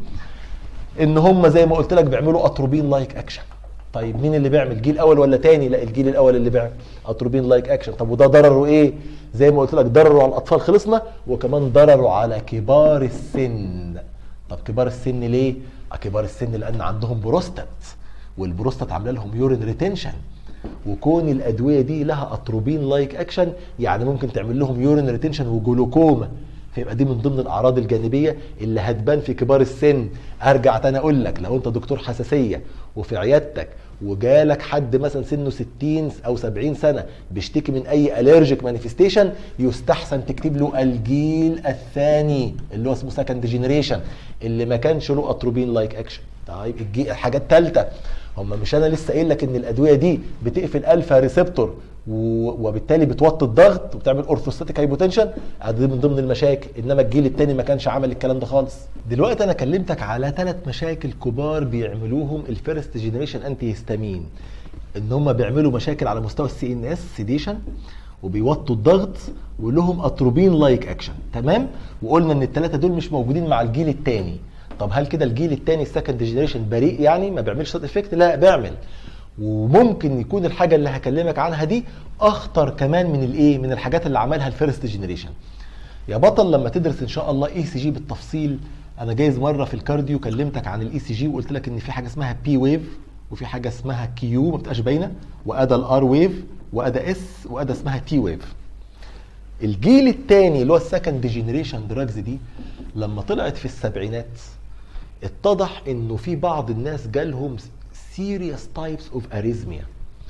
ان هم زي ما قلت لك بيعملوا اتروبين لايك اكشن طيب مين اللي بيعمل جيل اول ولا تاني لا الجيل الاول اللي بيعمل اتروبين لايك اكشن طب وده ضرره ايه زي ما قلت لك ضرره على الاطفال خلصنا وكمان ضرره على كبار السن طب كبار السن ليه آه كبار السن لان عندهم بروستات والبروستات عامله لهم يورين ريتنشن وكون الادويه دي لها اتروبين لايك اكشن يعني ممكن تعمل لهم يورين ريتنشن وجلوكوما فيبقى دي من ضمن الاعراض الجانبيه اللي هتبان في كبار السن ارجع تاني اقول لك لو انت دكتور حساسيه وفي عيادتك وجالك حد مثلا سنه 60 او 70 سنه بيشتكي من اي الرجيك مانيفستيشن يستحسن تكتب له الجيل الثاني اللي هو اسمه سكند جينيريشن اللي ما كانش له اتروبين لايك اكشن طيب الجي- الحاجه الثالثه هم مش انا لسه قايل لك ان الادويه دي بتقفل الفا ريسبتور و- وبالتالي بتوطي الضغط وبتعمل اورثوستاتيك هايبوتنشن دي من ضمن المشاكل انما الجيل الثاني ما كانش عمل الكلام ده خالص دلوقتي انا كلمتك على ثلاث مشاكل كبار بيعملوهم الفيرست جينيريشن انتي هيستامين ان هم بيعملوا مشاكل على مستوى السي ان اس سيديشن وبيوطوا الضغط ولهم اتروبين لايك اكشن تمام وقلنا ان الثلاثه دول مش موجودين مع الجيل الثاني طب هل كده الجيل الثاني السكند جينيريشن بريء يعني ما بيعملش سايد افكت لا بيعمل وممكن يكون الحاجه اللي هكلمك عنها دي اخطر كمان من الايه من الحاجات اللي عملها الفيرست جينيريشن يا بطل لما تدرس ان شاء الله اي سي جي بالتفصيل انا جايز مره في الكارديو كلمتك عن الاي سي جي وقلت لك ان في حاجه اسمها بي ويف وفي حاجه اسمها كيو ما بتبقاش باينه وادا الار ويف وادا اس وادا اسمها تي ويف الجيل الثاني اللي هو السكند جينيريشن دراجز دي لما طلعت في السبعينات اتضح انه في بعض الناس جالهم سيريس تايبس اوف اريزميا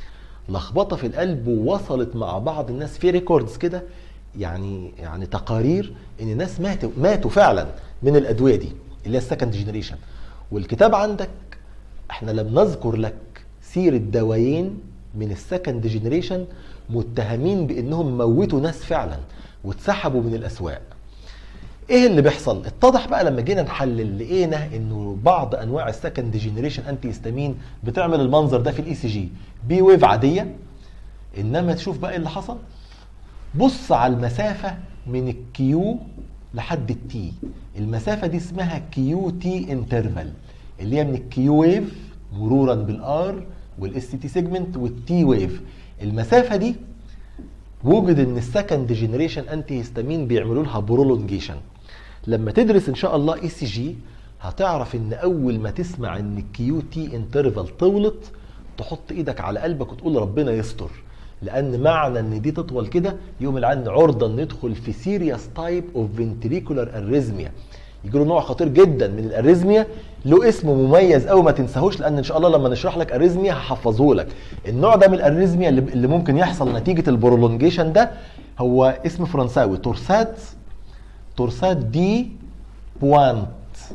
لخبطه في القلب ووصلت مع بعض الناس في ريكوردز كده يعني يعني تقارير ان ناس ماتوا ماتوا فعلا من الادويه دي اللي هي السكند جينيريشن والكتاب عندك احنا لم نذكر لك سيره دوايين من السكند جينيريشن متهمين بانهم موتوا ناس فعلا واتسحبوا من الاسواق ايه اللي بيحصل اتضح بقى لما جينا نحلل لقينا انه بعض انواع السكند جينيريشن انتي هيستامين بتعمل المنظر ده في الاي سي جي بي ويف عاديه انما تشوف بقى ايه اللي حصل بص على المسافه من الكيو لحد التي المسافه دي اسمها كيو تي انترفال اللي هي من الكيو ويف مرورا بالار والاس تي سيجمنت والتي ويف المسافه دي وجد ان السكند جنريشن انتي هيستامين بيعملوا لها برولونجيشن لما تدرس ان شاء الله اي سي جي هتعرف ان اول ما تسمع ان الكيو تي انترفال طولت تحط ايدك على قلبك وتقول ربنا يستر لان معنى ان دي تطول كده يوم العين عرضه ان ندخل في سيريس تايب اوف فنتريكولار اريزميا يجي له نوع خطير جدا من الاريزميا له اسم مميز قوي ما تنساهوش لان ان شاء الله لما نشرح لك اريزميا هحفظه لك النوع ده من الاريزميا اللي اللي ممكن يحصل نتيجه البرولونجيشن ده هو اسم فرنساوي تورسات تورسات دي بوانت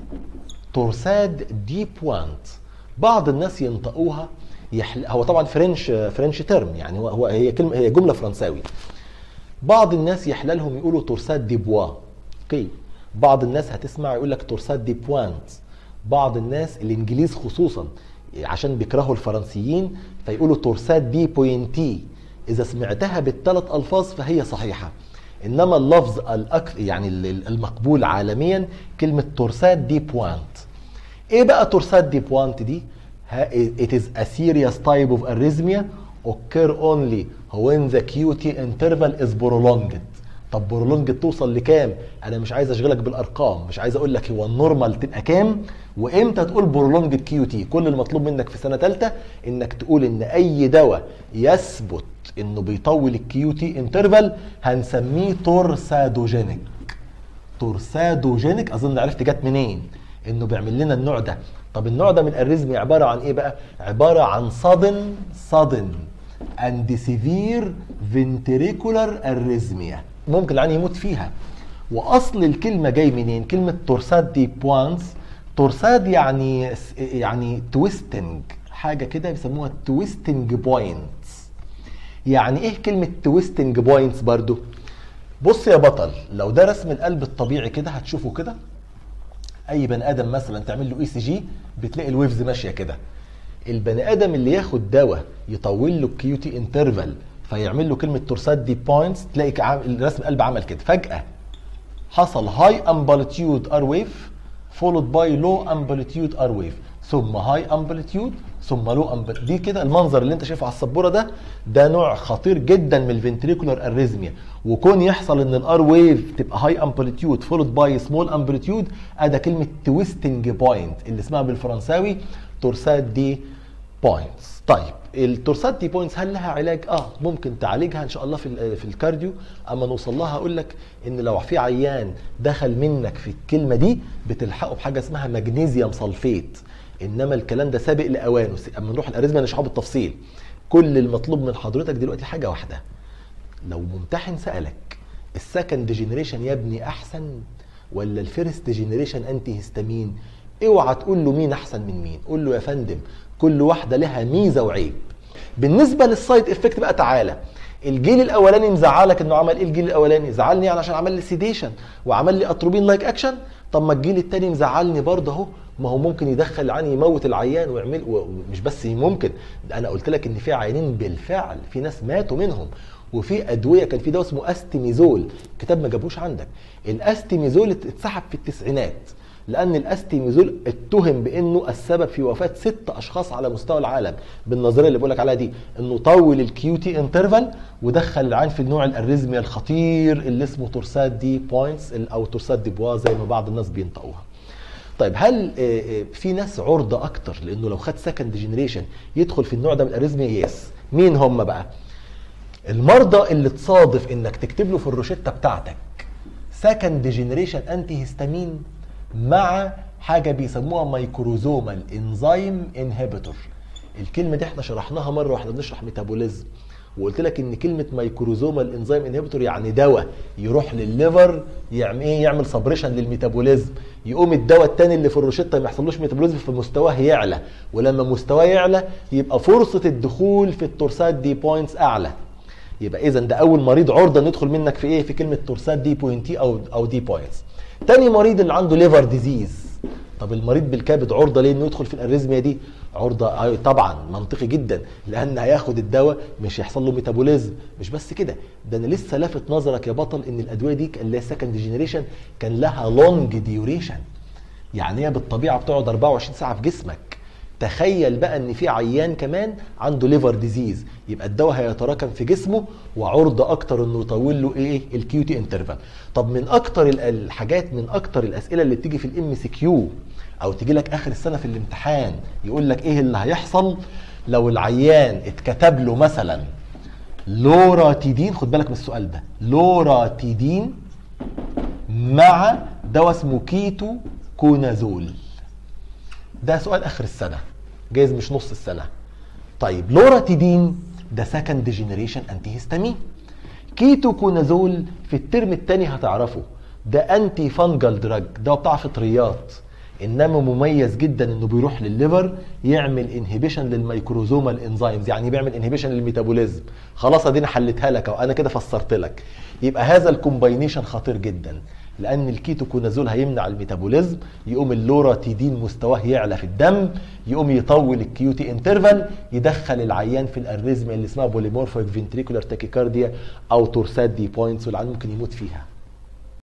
تورساد دي بوانت بعض الناس ينطقوها يحل... هو طبعا فرنش فرنش ترم يعني هو, هو هي كلمه هي جمله فرنساوي بعض الناس يحللهم يقولوا تورساد دي بوا اوكي بعض الناس هتسمع يقول لك تورساد دي بوانت بعض الناس الانجليز خصوصا عشان بيكرهوا الفرنسيين فيقولوا تورساد دي بوينتي اذا سمعتها بالثلاث الفاظ فهي صحيحه انما اللفظ الأكثر يعني المقبول عالميا كلمه تورساد دي بوانت ايه بقى تورساد دي بوانت دي it is a serious type of arrhythmia occur only when the QT interval is prolonged طب برولونج توصل لكام؟ انا مش عايز اشغلك بالارقام، مش عايز اقول لك هو النورمال تبقى كام؟ وامتى تقول برولونج كيو تي؟ كل المطلوب منك في سنه ثالثه انك تقول ان اي دواء يثبت انه بيطول الكيو تي انترفال هنسميه تورسادوجينيك. تورسادوجينيك اظن عرفت جت منين؟ انه بيعمل لنا النوع ده. طب النوع ده من الاريزمي عباره عن ايه بقى؟ عباره عن صدن صدن اند سيفير فنتريكولار اريزميا. ممكن العين يموت فيها واصل الكلمه جاي منين كلمه تورساد دي بوانس تورساد يعني يعني تويستنج حاجه كده بيسموها تويستنج بوينتس يعني ايه كلمه تويستنج بوينتس برضو بص يا بطل لو ده رسم القلب الطبيعي كده هتشوفه كده اي بني ادم مثلا تعمل له اي سي جي بتلاقي الويفز ماشيه كده البني ادم اللي ياخد دواء يطول له الكيو تي انترفال فيعمل له كلمه تورسات دي بوينتس تلاقي رسم القلب عمل كده فجاه حصل هاي امبليتيود ار ويف فولود باي لو امبليتيود ار ويف ثم هاي امبليتيود ثم لو امبليتيود دي كده المنظر اللي انت شايفه على السبوره ده ده نوع خطير جدا من الفنتريكولار اريزميا وكون يحصل ان الار ويف تبقى هاي امبليتيود فولود باي سمول امبليتيود ادى كلمه تويستنج بوينت اللي اسمها بالفرنساوي تورسات دي بوينتس طيب التورسات دي بوينتس هل لها علاج؟ اه ممكن تعالجها ان شاء الله في في الكارديو اما نوصل لها هقول لك ان لو في عيان دخل منك في الكلمه دي بتلحقه بحاجه اسمها مغنيسيوم سلفيت انما الكلام ده سابق لاوانه اما نروح الاريزما نشرحه بالتفصيل كل المطلوب من حضرتك دلوقتي حاجه واحده لو ممتحن سالك السكند جينيريشن يا ابني احسن ولا الفيرست جينيريشن انتي هيستامين اوعى تقول له مين احسن من مين قول له يا فندم كل واحده لها ميزه وعيب بالنسبه للسايد افكت بقى تعالى الجيل الاولاني مزعلك انه عمل ايه الجيل الاولاني زعلني يعني عشان عمل لي سيديشن وعمل لي اتروبين لايك اكشن طب ما الجيل التاني مزعلني برضه اهو ما هو ممكن يدخل العين يموت العيان ويعمل ومش بس ممكن ده انا قلت لك ان في عيانين بالفعل في ناس ماتوا منهم وفي ادويه كان في دواء اسمه استيميزول كتاب ما جابوش عندك الاستيميزول اتسحب في التسعينات لان الاستيميزول اتهم بانه السبب في وفاه ست اشخاص على مستوى العالم بالنظريه اللي بقول لك عليها دي انه طول الكيو تي انترفال ودخل العين في النوع الاريزميا الخطير اللي اسمه تورسات دي بوينتس او تورسات دي بوا زي ما بعض الناس بينطقوها طيب هل في ناس عرضه اكتر لانه لو خد سكند جنريشن يدخل في النوع ده من الاريزميا يس مين هم بقى المرضى اللي تصادف انك تكتب له في الروشته بتاعتك سكند جنريشن انتي هيستامين مع حاجه بيسموها مايكروزومال انزيم انهبيتور الكلمه دي احنا شرحناها مره واحنا بنشرح ميتابوليزم وقلت لك ان كلمه مايكروزومال انزيم انهبيتور يعني دواء يروح للليفر يعمل ايه يعمل سبريشن للميتابوليزم يقوم الدواء الثاني اللي في الروشته ما يحصلوش ميتابوليزم فمستواه يعلى ولما مستواه يعلى يبقى فرصه الدخول في التورسات دي بوينتس اعلى يبقى اذا ده اول مريض عرضه ندخل منك في ايه في كلمه تورسات دي بوينتي او او دي بوينتس تاني مريض اللي عنده ليفر ديزيز طب المريض بالكبد عرضه ليه انه يدخل في الاريزميا دي عرضه أيوة طبعا منطقي جدا لان هياخد الدواء مش هيحصل له ميتابوليزم مش بس كده ده انا لسه لافت نظرك يا بطل ان الادويه دي اللي هي سكند جينيريشن كان لها لونج ديوريشن يعني هي بالطبيعه بتقعد 24 ساعه في جسمك تخيل بقى ان في عيان كمان عنده ليفر ديزيز يبقى الدواء هيتراكم في جسمه وعرضه اكتر انه يطول له ايه الكيوتي انترفال طب من اكتر ال- الحاجات من اكتر الاسئله اللي بتيجي في الام سي كيو او تيجي لك اخر السنه في الامتحان يقول لك ايه اللي هيحصل لو العيان اتكتب له مثلا لوراتيدين خد بالك من السؤال ده لوراتيدين مع دواء اسمه كيتو كونازول ده سؤال اخر السنه جايز مش نص السنه طيب لوراتيدين ده سكند جينيريشن انتي هيستامين كيتو كونازول في الترم الثاني هتعرفه ده انتي فانجل دراج ده بتاع فطريات انما مميز جدا انه بيروح للليفر يعمل انهبيشن للميكروزومال انزيمز يعني بيعمل انهبيشن للميتابوليزم خلاص ادينا حلتها لك او انا كده فسرت لك يبقى هذا الكومباينيشن خطير جدا لان الكيتوكونازول هيمنع الميتابوليزم يقوم اللوراتيدين مستواه يعلى في الدم يقوم يطول الكيوتي انترفال يدخل العيان في الاريزميا اللي اسمها بوليمورفيك فنتريكولار تاكيكارديا او تورسات دي بوينتس والعيان ممكن يموت فيها